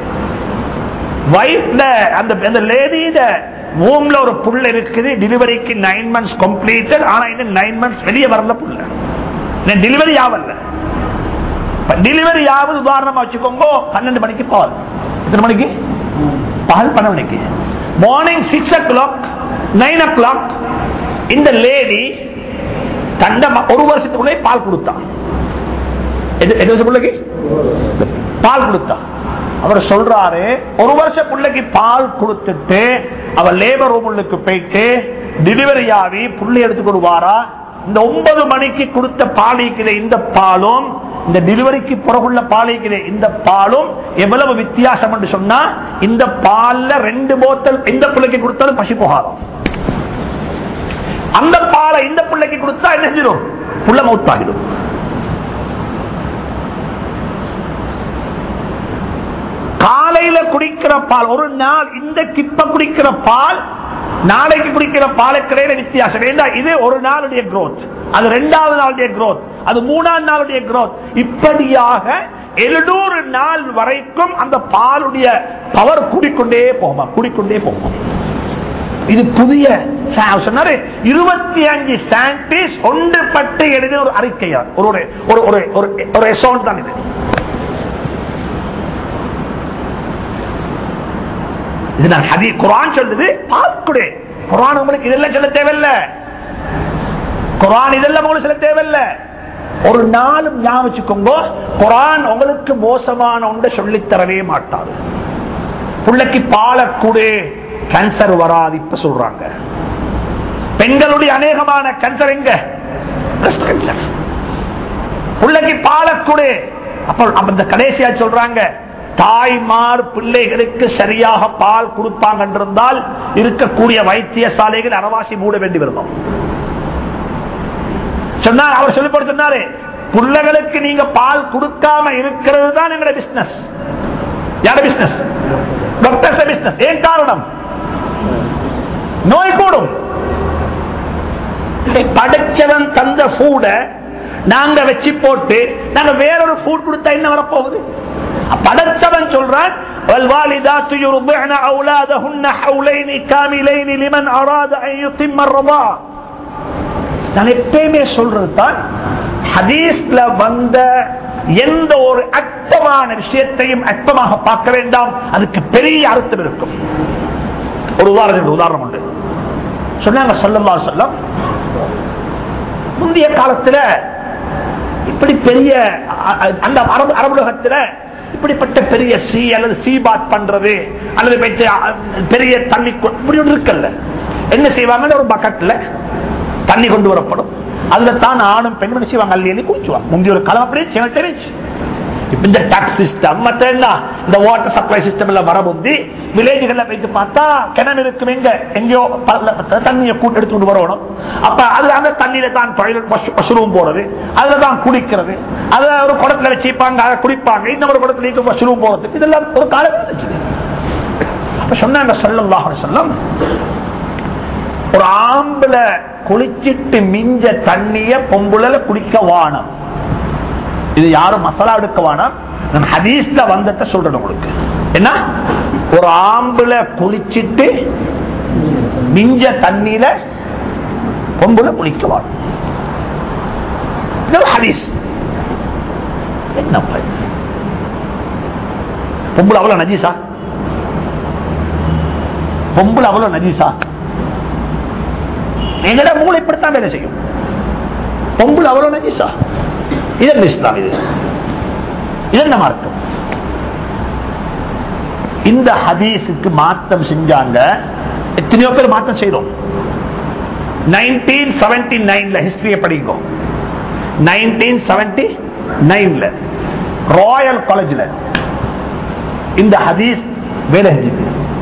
வைஃப்ல அந்த அந்த லேடியில மூம்ல ஒரு புள்ள இருக்குது டெலிவரிக்கு நைன் மந்த்ஸ் கம்ப்ளீட்டட் ஆனா இன்னும் நைன் மந்த்ஸ் வெளியே வரல புள்ள டெலிவரி ஆவல்ல டெலிவரி ஆவது உதாரணமா வச்சுக்கோங்க பன்னெண்டு மணிக்கு பால் எத்தனை மணிக்கு பால் பன்னெண்டு மணிக்கு morning six o'clock nine o'clock இந்த லேடி தண்ட ஒரு வருஷத்துக்குள்ளே பால் கொடுத்தான் எது எது வருஷம் பிள்ளைக்கு பால் கொடுத்தான் அவர் சொல்றாரு ஒரு வருஷ பிள்ளைக்கு பால் கொடுத்துட்டு அவர் லேபர் ரூமுக்கு போயிட்டு டெலிவரி ஆகி புள்ளி எடுத்துக்கொண்டு வாரா இந்த ஒன்பது மணிக்கு கொடுத்த பாலிக்கிற இந்த பாலும் இந்த டெலிவரிக்கு பிறகுள்ள பாலிக்கிற இந்த பாலும் எவ்வளவு வித்தியாசம் என்று சொன்னா இந்த பால்ல ரெண்டு போத்தல் எந்த பிள்ளைக்கு கொடுத்தாலும் பசி போகாதான் அந்த பாலை இந்த பிள்ளைக்கு கொடுத்தா என்ன செஞ்சிடும் புள்ள மௌத்தாகிடும் காலையில குடிக்கிற பால் ஒரு நாள் இந்த கிப்ப குடிக்கிற பால் நாளைக்கு குடிக்கிற பாலுக்கு இடையில வித்தியாசம் ஏண்டா இது ஒரு நாளுடைய growth அது ரெண்டாவது நாளுடைய growth அது மூணாவது நாளுடைய growth இப்படியாக எழுநூறு நாள் வரைக்கும் அந்த பாலுடைய பவர் கூடிக்கொண்டே போகுமா கூடிக்கொண்டே போகும் இது புதிய சா- சொன்னாரு இருபத்தி அஞ்சு சயின்டிஸ்ட் ஒன்றுபட்டு எழுதிய ஒரு அறிக்கையா ஒரு ஒரு ஒரு ஒரு ஒரு ஒரு account தான் இது இது நான் ஹதி குரான் சொல்லுது பார்க்குடு குரான் உங்களுக்கு இதெல்லாம் சொல்ல தேவையில்ல குரான் இதெல்லாம் உங்களுக்கு சொல்ல தேவையில்ல ஒரு நாளும் ஞாபகம் வச்சுக்கோங்க குரான் உங்களுக்கு மோசமான ஒன்றை சொல்லித் தரவே மாட்டாது பிள்ளைக்கு பாலக்கூடு கேன்சர் வராது இப்ப சொல்றாங்க பெண்களுடைய அநேகமான கேன்சர் எங்க breast cancer. பிள்ளைக்கு பாலக்கூடு அப்ப அப்ப இந்த கடைசியா சொல்றாங்க தாய்மார் பிள்ளைகளுக்கு சரியாக பால் கொடுப்பாங்க என்றிருந்தால் இருக்கக்கூடிய வைத்தியசாலைகள் அரவாசி மூட வேண்டி வருவோம் சொன்னார் அவர் சொல்லி போட்டு சொன்னாரு பிள்ளைகளுக்கு நீங்க பால் கொடுக்காம இருக்கிறது தான் எங்களோட பிசினஸ் யார பிசினஸ் டாக்டர்ஸ் பிசினஸ் ஏன் காரணம் நோய் கூடும் படைச்சவன் தந்த ஃபூட நாங்க வச்சு போட்டு நாங்க வேறொரு ஃபுட் கொடுத்தா என்ன வரப்போகுது படைத்தவன் சொல்றான் والوالدات يرضعن أولادهن حولين كاملين لمن أراد أن يتم الرضاعة நான் எப்பயுமே சொல்றது தான் ஹதீஸ்ல வந்த எந்த ஒரு அற்பமான விஷயத்தையும் அற்பமாக பார்க்க வேண்டாம் அதுக்கு பெரிய அர்த்தம் இருக்கும் ஒரு உதாரணம் உதாரணம் உண்டு சொன்னாங்க சொல்லல்லா சொல்லம் முந்தைய காலத்துல இப்படி பெரிய அ- அ- அந்த அரபு அரபுலகத்துல இப்படிப்பட்ட பெரிய சி அல்லது சீபாத் பண்றது அல்லது போயிட்டு, அ, பெரிய தண்ணி கொ- இப்படி ஒன்று இருக்கல்ல என்ன செய்வாங்க ஒரு பக்கெட்ல தண்ணி கொண்டு வரப்படும் அதுல தான் ஆணும் பெண்ணும் என்ன செய்வாங்க அள்ளி அள்ளி குடிச்சுவாங்க முந்தைய ஒரு காலம் அப்படியே சின்ன தெரிஞ்சு இப்ப இந்த டாக்ஸ் சிஸ்டம் மற்ற என்ன இந்த வாட்டர் சப்ளை சிஸ்டம் எல்லாம் வர முந்தி வில்லேஜ்கள்ல போயிட்டு பார்த்தா கிணறு இருக்கும் எங்க எங்கேயோ பல- தண்ணியை கூட்டு எடுத்து கொண்டு வரணும் அப்ப அது அந்த தண்ணியில தான் டாய்லெட் பசுரூம் போறது அதுல தான் குடிக்கிறது அதை ஒரு குடத்துல வச்சுப்பாங்க அதை குடிப்பாங்க இன்னொரு குடத்துல பசுரூம் போறதுக்கு இதெல்லாம் ஒரு காலம் இருந்துச்சு. அப்ப சொன்னாங்க சல்லல்லாஹு அலைஹி வஸல்லம் ஒரு ஆம்பளை குளிச்சிட்டு மிஞ்ச தண்ணிய பொம்புல குடிக்க வானம் இது யாரும் மசாலா எடுக்க வேணாம் நான் ஹதீஸ்ல வந்தத சொல்றேன் உங்களுக்கு என்ன ஒரு ஆம்பளை குளிச்சிட்டு மிஞ்ச தண்ணியில பொம்புல குளிக்க வேணும் இது ஒரு ஹதீஸ் என்ன பொம்புல அவ்வளவு நஜீசா பொம்புல அவ்வளவு நஜீசா எங்கட மூளை இப்படித்தான் வேலை செய்யும் பொம்புல அவ்வளவு நஜீசா இதன் இஸ்லாம் இது இதென்ன மார்க்கம் இந்த ஹதீஸுக்கு மாற்றம் செஞ்சாங்க எத்தனையோ பேர் மாற்றம் செய்யறோம் நைன்டீன் செவன்டி நைன்ல ஹிஸ்டரிய படிங்க நைன்டீன் செவன்டி நைன்ல ராயல் காலேஜ்ல இந்த ஹதீஸ் வேலை செஞ்சது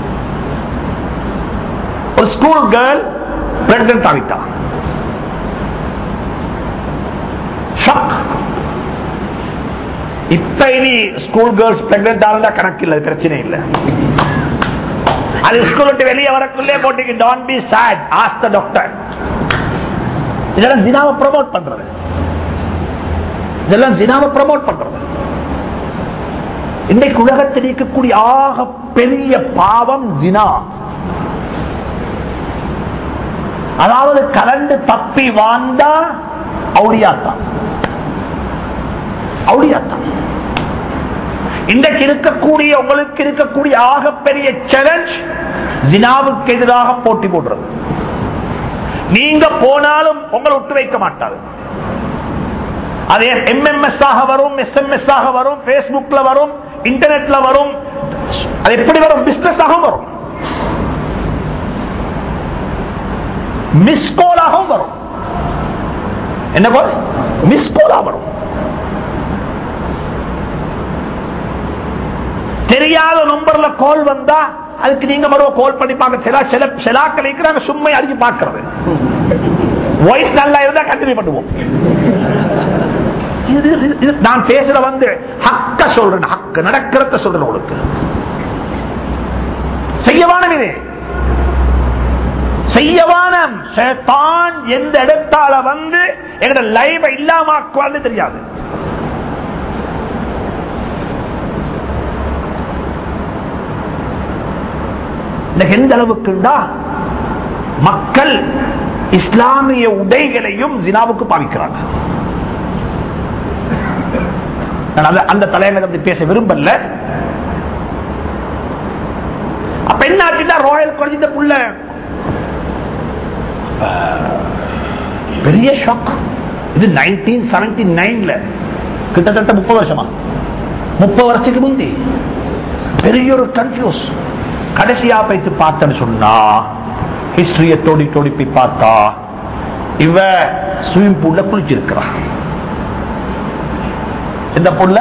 ஒரு ஸ்கூல் கேர்ள் பிரெக்னன்ட் ஆகிட்டா ஷாக் இப்ப இனி ஸ்கூல் கேர்ள்ஸ் பிரெக்னன்ட் ஆனா கணக்கு இல்லை பிரச்சனை இல்லை அது ஸ்கூல் விட்டு வெளியே வரக்குள்ளே போட்டு டான் பி சாட் ஆஸ் த டாக்டர் இதெல்லாம் ஜினாவை ப்ரமோட் பண்றது இதெல்லாம் ஜினாவை ப்ரமோட் பண்றது இன்றைக்கு உலகத்தில் இருக்கக்கூடிய ஆக பெரிய பாவம் ஜினா அதாவது கலந்து தப்பி வாழ்ந்தா அவுடியாத்தான் அவுடியாத்தான் இன்றைக்கு இருக்கக்கூடிய உங்களுக்கு இருக்கக்கூடிய ஆகப்பெரிய சேலஞ்ச் ஜினாவுக்கு எதிராக போட்டி போடுறது நீங்க போனாலும் உங்களை விட்டு வைக்க மாட்டாரு அது எம்எம்எஸ் ஆக வரும் எஸ்எம்எஸ் ஆக வரும் பேஸ்புக்ல வரும் இன்டர்நெட்ல வரும் அது எப்படி வரும் பிசினஸ் ஆக வரும் மிஸ்கோலாகவும் வரும் என்ன போல் மிஸ்கோலா வரும் தெரியாத நம்பர்ல கால் வந்தா அதுக்கு நீங்க மறுவ கால் பண்ணி பார்க்க சில சில சிலாக்கள் இருக்கிறாங்க சும்மை அடிச்சு பார்க்கறது வாய்ஸ் நல்லா இருந்தா கண்டினியூ பண்ணுவோம் இது- இது- இது நான் பேசுற வந்து ஹக்க சொல்றேன் ஹக்க நடக்கிறத சொல்றேன் உங்களுக்கு செய்யவான இது செய்யவான ஷைத்தான் எந்த இடத்தால வந்து எங்க லைவ இல்லாமக்குவான்னு தெரியாது இன்னைக்கு எந்த அளவுக்குண்டா மக்கள் இஸ்லாமிய உடைகளையும் ஜினாவுக்கு பாவிக்கிறாங்க நான் அந்த- அந்த தலையங்கத்தை பேச விரும்பல அப்ப என்ன ஆச்சுன்னா ராயல் காலேஜ் இந்த புள்ள அஹ், பெரிய ஷாக் இது நைன்டீன் செவன்டி நைன்ல கிட்டத்தட்ட முப்பது வருஷமா முப்பது வருஷத்துக்கு முந்தி பெரிய ஒரு கன்ஃபியூஸ் கடைசியா போயிட்டு பார்த்தேன்னு சொன்னா ஹிஸ்டரிய தோடி தோடி போய் பார்த்தா இவ ஸ்விமிங் பூல்ல குளிச்சிருக்கிறான் இந்த புள்ள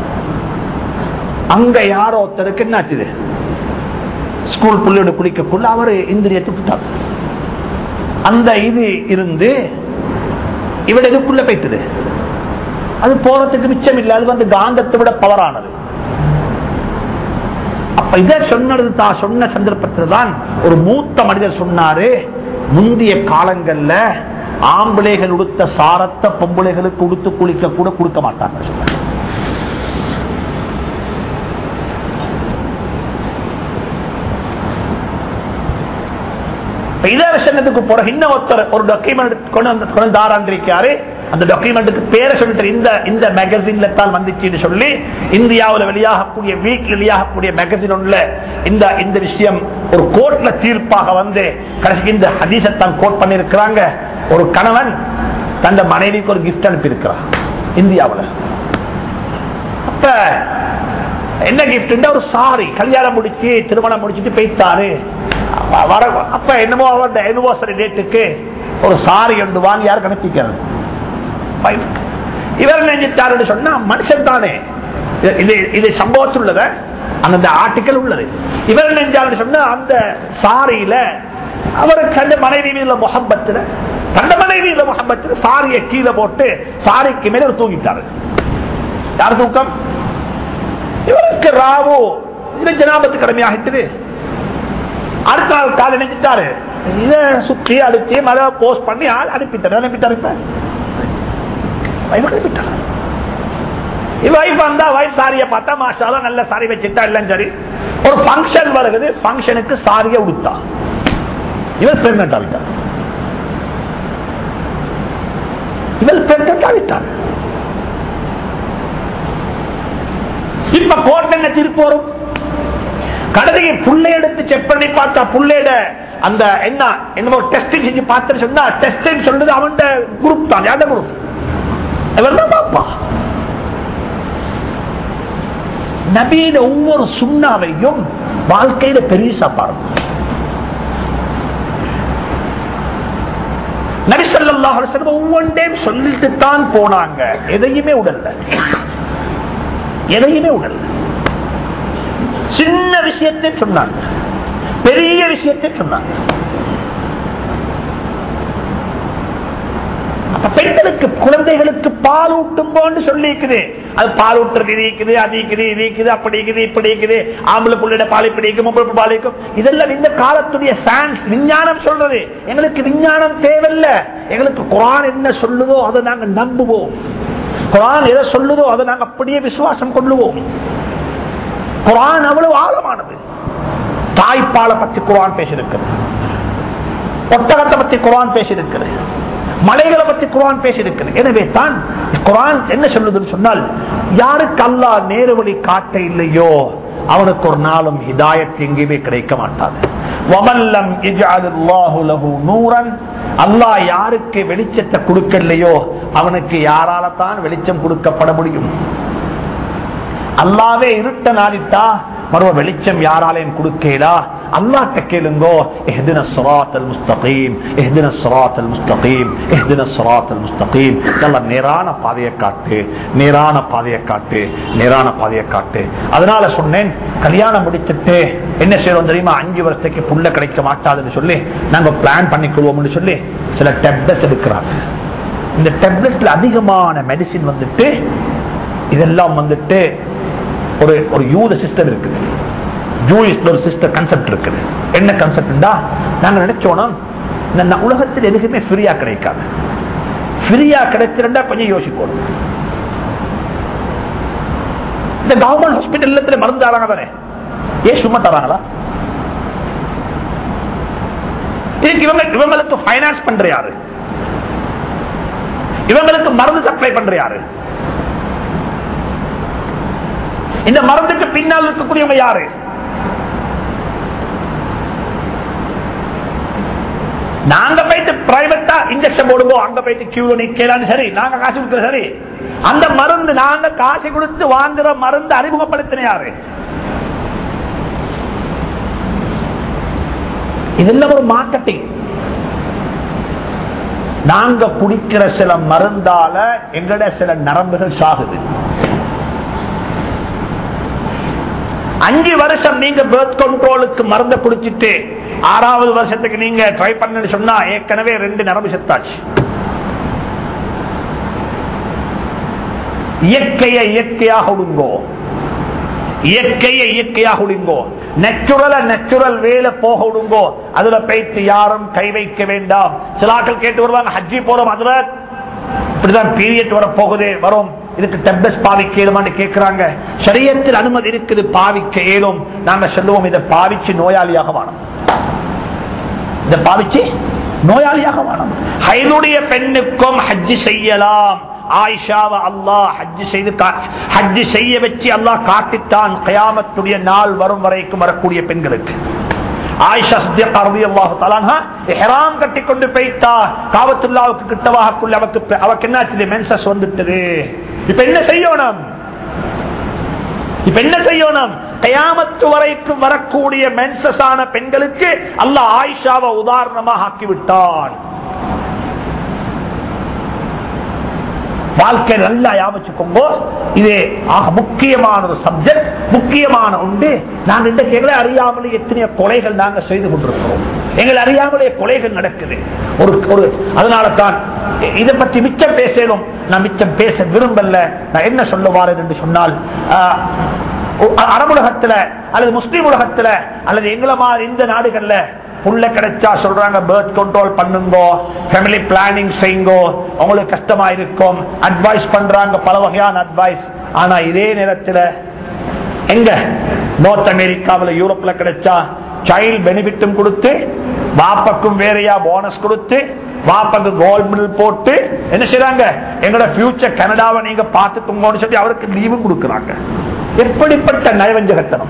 அங்க யாரோ ஒருத்தருக்கு என்னாச்சுது ஸ்கூல் புள்ளையோட குளிக்கக்குள்ள அவரு இந்திரிய துட்டார் அந்த இது இருந்து இவட இதுக்குள்ள போய்த்தது அது போறதுக்கு மிச்சம் இல்லை அது வந்து காந்தத்தை விட பவரானது அப்ப இதை சொன்னது தான் சொன்ன சந்தர்ப்பத்தில் தான் ஒரு மூத்த மனிதர் சொன்னாரு முந்தைய காலங்கள்ல ஆம்பளைகள் உடுத்த சாரத்தை பொம்பளைகளுக்கு உடுத்து குளிக்க கூட கொடுக்க மாட்டாங்க சொன்னாரு. இப்ப இதே விஷயத்துக்கு பிறகு இன்னும் ஒருத்தர் ஒரு டாக்குமெண்ட் கொண்டு வந்து கொண்டு வந்து தாராண்டிருக்காரு அந்த டாக்குமெண்ட்டுக்கு பேரை சொல்லிட்டு இந்த இந்த மேகசின்ல தான் வந்துச்சுன்னு சொல்லி இந்தியாவில் வெளியாகக்கூடிய வீக் வெளியாகக்கூடிய மேகசின் ஒன்றுல இந்த இந்த விஷயம் ஒரு கோர்ட்ல தீர்ப்பாக வந்து கடைசிக்கு இந்த ஹதீசத்தான் கோட் பண்ணிருக்கிறாங்க ஒரு கணவன் தந்த மனைவிக்கு ஒரு கிஃப்ட் அனுப்பியிருக்கிறான் இந்தியாவில் அப்ப என்ன கிஃப்ட் ஒரு சாரி கல்யாணம் முடிச்சு திருமணம் முடிச்சுட்டு போயிட்டாரு வ- வர அப்ப என்னமோ அவருடைய anniversary டேட்டுக்கு ஒரு சாரி ஒன்று வாங்கி யாருக்கு அனுப்பிக்கிறது wife. இவர் நினைச்சாருன்னு சொன்னா மனுஷன் தானே இது- இது இது சம்பவத்தில் உள்ளத அந்த ஆர்டிக்கல் உள்ளது இவர் நினைச்சாருன்னு சொன்னா அந்த சாரியில அவருக்கு அந்த மனைவி மீதுல முகம்பத்துல தந்த மனைவி முகம்பத்துல சாரியை கீழே போட்டு சாரிக்கு மேல அவர் தூங்கிட்டாரு யார் தூக்கம் இவருக்கு ராவோ இது ஜனாபத்து கடமையாகிட்டு அடுத்த நாள் காலை நினைச்சிட்டாரு இத சுற்றி அடுத்து மழை போஸ்ட் பண்ணி ஆள் அனுப்பிட்டாரு அனுப்பிட்டாரு இப்ப wife அனுப்பிட்டாரு வைஃப் வந்தா வைஃப் சாரிய பார்த்தா மாஷாலும் நல்ல சாரி வச்சுட்டா எல்லாம் சரி ஒரு ஃபங்க்ஷன் வருகிறது ஃபங்க்ஷனுக்கு சாரிய உடுத்தா இவர் பிரெக்னட் ஆகிட்டார் இவர் பிரெக்னட் ஆகிட்டார் இப்ப கோர்ட் என்ன தீர்ப்பு வரும் கடைசிக்கு புள்ளை எடுத்து செக் பண்ணி பார்த்தா புள்ளையோட அந்த என்ன என்னமோ டெஸ்டிங் செஞ்சு பார்த்து சொன்னா டெஸ்ட் சொல்றது அவன் குரூப் தான் யார்ட குரூப் இவர் தான் பாப்பா நபீன ஒவ்வொரு சுண்ணாவையும் வாழ்க்கையில பெரிய பாருங்க நபிசல்லாஹ் ஒவ்வொன்றையும் சொல்லிட்டு தான் போனாங்க எதையுமே உடல்ல எதையுமே உடல்ல சின்ன விஷயத்தை சொன்னாங்க பெரிய விஷயத்தை சொன்னாங்க அப்ப பெண்களுக்கு குழந்தைகளுக்கு பால் ஊட்டும் போன்னு சொல்லி இருக்குது அது பால் ஊட்டுறது இது இருக்குது அது இருக்குது இது இருக்குது அப்படி இருக்குது இப்படி இருக்குது ஆம்பளை புள்ளிட பால் இப்படி இருக்கும் பொம்பளை பால் இருக்கும் இதெல்லாம் இந்த காலத்துடைய சயின்ஸ் விஞ்ஞானம் சொல்றது எங்களுக்கு விஞ்ஞானம் தேவையில்ல எங்களுக்கு குரான் என்ன சொல்லுதோ அதை நாங்க நம்புவோம் குரான் எதை சொல்லுதோ அதை நாங்க அப்படியே விசுவாசம் கொள்ளுவோம் குரான் அவ்வளவு ஆழமானது தாய்ப்பாலை பத்தி குரான் பேசியிருக்கிறது ஒட்டகத்தை பத்தி குரான் பேசியிருக்கிறது மலைகளை பத்தி குரான் பேசியிருக்கிறது எனவே தான் குரான் என்ன சொல்லுதுன்னு சொன்னால் யாருக்கு அல்லா நேரு வழி காட்ட இல்லையோ அவனுக்கு ஒரு நாளும் ஹிதாயத் எங்கேயுமே கிடைக்க மாட்டாது வமல்லம் இஜ்அலுல்லாஹு லஹு நூரன் அல்லாஹ் யாருக்கு வெளிச்சத்தை கொடுக்கலையோ அவனுக்கு யாரால தான் வெளிச்சம் கொடுக்கப்பட முடியும் அல்லாவே இருட்ட நாடித்தா மறுவ வெளிச்சம் யாராலையும் கொடுக்கலா அல்லாட்ட கேளுங்கோ எஹ்தின ஸிராத்தல் முஸ்தகீம் எஹ்தின ஸிராத்தல் முஸ்தகீம் எஹ்தின ஸிராத்தல் முஸ்தகீம் நல்ல நேரான பாதையை காட்டு நேரான பாதையை காட்டு நேரான பாதையை காட்டு அதனால சொன்னேன் கல்யாணம் முடிச்சிட்டு என்ன செய்யறோம் தெரியுமா அஞ்சு வருஷத்துக்கு புள்ள கிடைக்க மாட்டாதுன்னு சொல்லி நாங்க பிளான் பண்ணிக்கொள்வோம்னு சொல்லி சில டெப்லெட்ஸ் எடுக்கிறாங்க இந்த டெப்லெட்ஸ்ல அதிகமான மெடிசின் வந்துட்டு இதெல்லாம் வந்துட்டு ஒரு ஒரு யூத சிஸ்டம் இருக்குது ஜூயிஸ்ல ஒரு சிஸ்டம் கன்செப்ட் இருக்குது என்ன கன்செப்டா நாங்க நினைச்சோம் இந்த உலகத்தில் எதுக்குமே ஃப்ரீயா கிடைக்காது ஃப்ரீயா கிடைச்சிருந்தா கொஞ்சம் யோசிக்கணும் இந்த கவர்மெண்ட் ஹாஸ்பிட்டல் மருந்து தராங்க தானே ஏன் சும்மா தராங்களா இதுக்கு இவங்க இவங்களுக்கு பைனான்ஸ் பண்ற யாரு இவங்களுக்கு மருந்து சப்ளை பண்ற யாரு இந்த மருந்துக்கு பின்னால் இருக்கக்கூடியவங்க யாரு நாங்க போயிட்டு பிரைவேட்டா இன்ஜெக்ஷன் போடுவோம் அங்க போயிட்டு கியூ நிக்கலான்னு சரி நாங்க காசு கொடுக்கிற சரி அந்த மருந்து நாங்க காசு கொடுத்து வாங்குற மருந்து அறிமுகப்படுத்தின யாரு இதெல்லாம் ஒரு மார்க்கெட்டிங் நாங்க குடிக்கிற சில மருந்தால எங்கட சில நரம்புகள் சாகுது அஞ்சு வருஷம் நீங்க பேர்த் கண்ட்ரோலுக்கு மருந்த குடிச்சிட்டு ஆறாவது வருஷத்துக்கு நீங்க ட்ரை பண்ணு சொன்னா ஏற்கனவே ரெண்டு நரம்பு செத்தாச்சு இயற்கையை இயற்கையாக விடுங்கோ இயற்கையை இயற்கையாக விடுங்கோ நெச்சுரல நெச்சுரல் வேலை போக விடுங்கோ அதுல போயிட்டு யாரும் கை வைக்க வேண்டாம் சிலாக்கள் கேட்டு வருவாங்க ஹஜ்ஜி போறோம் அதுல இப்படிதான் பீரியட் வர போகுது வரும் இதுக்கு டெப்லெட் பாவிக்க ஏழுமான்னு கேட்கிறாங்க சரியத்தில் அனுமதி இருக்குது பாவிக்க ஏழும் நாங்க சொல்லுவோம் இதை பாவிச்சு நோயாளியாக வாணும் இதை பாவிச்சு நோயாளியாக வாணும் ஹைனுடைய பெண்ணுக்கும் ஹஜ்ஜி செய்யலாம் ஆயிஷாவை அல்லாஹ் ஹஜ்ஜி செய்து ஹஜ்ஜி செய்ய வச்சு அல்லாஹ் காட்டித்தான் கயாமத்துடைய நாள் வரும் வரைக்கும் வரக்கூடிய பெண்களுக்கு ஆயிஷா சித்தியக்கா ரலியல்லாஹு தஆலா இஹ்ராம் கட்டி கொண்டு போய்த்தா காபத்துல்லாவுக்கு கிட்டவாகக்குள்ள அவக்கு அவக்கு என்னாச்சு மென்சஸ் வந்துட்டது இப்ப என்ன செய்யணும் இப்ப என்ன செய்யணும் கயாமத்து வரைக்கும் வரக்கூடிய மென்சஸ் ஆன பெண்களுக்கு அல்லாஹ் ஆயிஷாவை உதாரணமாக ஆக்கிவிட்டான் வாழ்க்கை நல்லா யாபச்சுக்கோங்க இது ஆக முக்கியமான ஒரு சப்ஜெக்ட் முக்கியமான உண்டு நாங்க இந்த எங்களை அறியாமலே எத்தனையோ கொலைகள் நாங்க செய்து கொண்டிருக்கிறோம் எங்களை அறியாமலே கொலைகள் நடக்குது ஒரு ஒரு அதனால தான் இதை பற்றி மிச்சம் பேசணும் நான் மிச்சம் பேச விரும்பல நான் என்ன சொல்ல வாரேன் என்று சொன்னால் அரபுலகத்துல அல்லது முஸ்லீம் உலகத்துல அல்லது எங்களை மாதிரி இந்த நாடுகள்ல புள்ள கிடைச்சா சொல்றாங்க பேர்த் கண்ட்ரோல் பண்ணுங்க ஃபேமிலி பிளானிங் செய்யுங்கோ உங்களுக்கு கஷ்டமா இருக்கும் அட்வைஸ் பண்றாங்க பல வகையான அட்வைஸ் ஆனா இதே நேரத்தில் எங்க நார்த் அமெரிக்காவில் யூரோப்ல கிடைச்சா சைல்ட் பெனிஃபிட்டும் கொடுத்து பாப்பக்கும் வேறையா போனஸ் கொடுத்து பாப்பாக்கு கோல்ட் மெடல் போட்டு என்ன செய்றாங்க எங்களோட பியூச்சர் கனடாவை நீங்க பார்த்துக்கோங்கன்னு சொல்லி அவருக்கு லீவும் கொடுக்குறாங்க எப்படிப்பட்ட நயவஞ்சகத்தனம்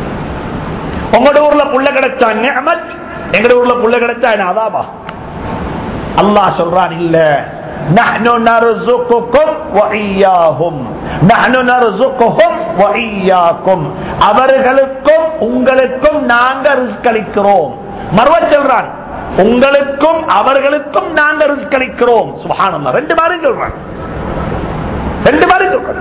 உங்களோட ஊர்ல புள்ள கிடைச்சா நிஅமத் எங்கட ஊர்ல புள்ள கிடைச்சா என்ன அதாபா அல்லாஹ் சொல்றான் இல்ல நஹ்னு நர்சுகுக்கும் வஇய்யாஹும் நஹ்னு நர்சுகுஹும் வஇய்யாக்கும் அவர்களுக்கும் உங்களுக்கும் நாங்க ரிஸ்க் அளிக்கிறோம் மறுவ சொல்றான் உங்களுக்கும் அவர்களுக்கும் நாங்க ரிஸ்க் அளிக்கிறோம் சுபஹானல்லாஹ் ரெண்டு மாதிரி சொல்றான் ரெண்டு மாதிரி சொல்றான்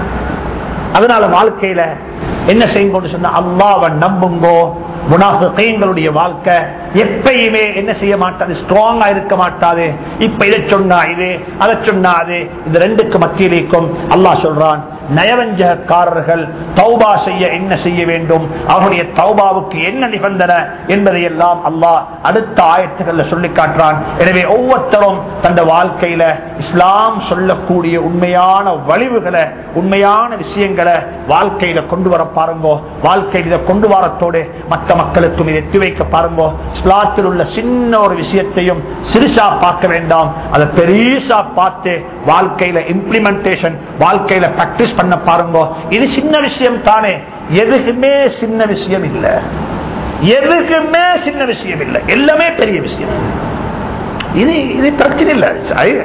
அதனால வாழ்க்கையில என்ன செய்யும் சொன்னா அல்லாவை நம்புங்கோ முனாஃபிகளுடைய வாழ்க்கை எப்பயுமே என்ன செய்ய மாட்டாது ஸ்ட்ராங்கா இருக்க மாட்டாது இப்ப இதை சொன்னா இது அதை சொன்னா அது இந்த ரெண்டுக்கு மத்தியிலேக்கும் அல்லாஹ் சொல்றான் நயவஞ்சகக்காரர்கள் தௌபா செய்ய என்ன செய்ய வேண்டும் அவருடைய தௌபாவுக்கு என்ன நிபந்தனை என்பதை எல்லாம் அல்லாஹ் அடுத்த ஆயத்துக்கள்ல சொல்லி காட்டுறான் எனவே ஒவ்வொருத்தரும் தந்த வாழ்க்கையில இஸ்லாம் சொல்லக்கூடிய உண்மையான வலிவுகளை உண்மையான விஷயங்களை வாழ்க்கையில கொண்டு வர பாருங்கோ வாழ்க்கையில் இதை கொண்டு வரத்தோடு மற்ற மக்களுக்கும் இதை எத்தி வைக்க பாருங்கோ இஸ்லாத்தில் உள்ள சின்ன ஒரு விஷயத்தையும் சிறுசா பார்க்க வேண்டாம் அதை பெருசா பார்த்து வாழ்க்கையில இம்ப்ளிமெண்டேஷன் வாழ்க்கையில பிராக்டிஸ் பண்ண பாருங்க இது சின்ன விஷயம் தானே எதுக்குமே சின்ன விஷயம் இல்ல எதுக்குமே சின்ன விஷயம் இல்லை எல்லாமே பெரிய விஷயம் இது இது பிரச்சனை இல்லை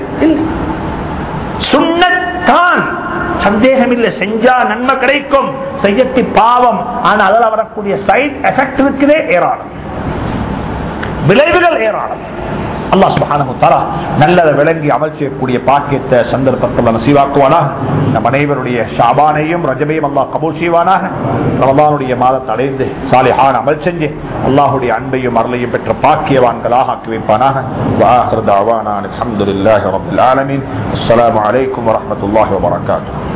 சுண்ணத்தான் சந்தேகம் இல்லை செஞ்சா நன்மை கிடைக்கும் செய்யத்தி பாவம் ஆனால் அதில் வரக்கூடிய சைட் எஃபெக்ட் இருக்குதே ஏராளம் விளைவுகள் ஏராளம் அல்லா சுபானு தலா நல்லதை விளங்கி அமல் செய்யக்கூடிய பாக்கியத்தை சந்தர்ப்பத்தில் நசீவாக்குவானா நம் அனைவருடைய ஷாபானையும் ரஜபையும் அல்லா கபூல் செய்வானாக ரமதானுடைய மாதத்தை அடைந்து சாலிஹான் அமல் செஞ்சு அல்லாஹுடைய அன்பையும் அருளையும் பெற்ற பாக்கியவான்களாக ஆக்கி வைப்பானாக வாஹர் தாவானான் அலமதுல்லாஹி ரபில் ஆலமீன் அஸ்ஸலாமு அலைக்கும் வரஹ்மத்துல்லாஹி வபரகாத்துஹு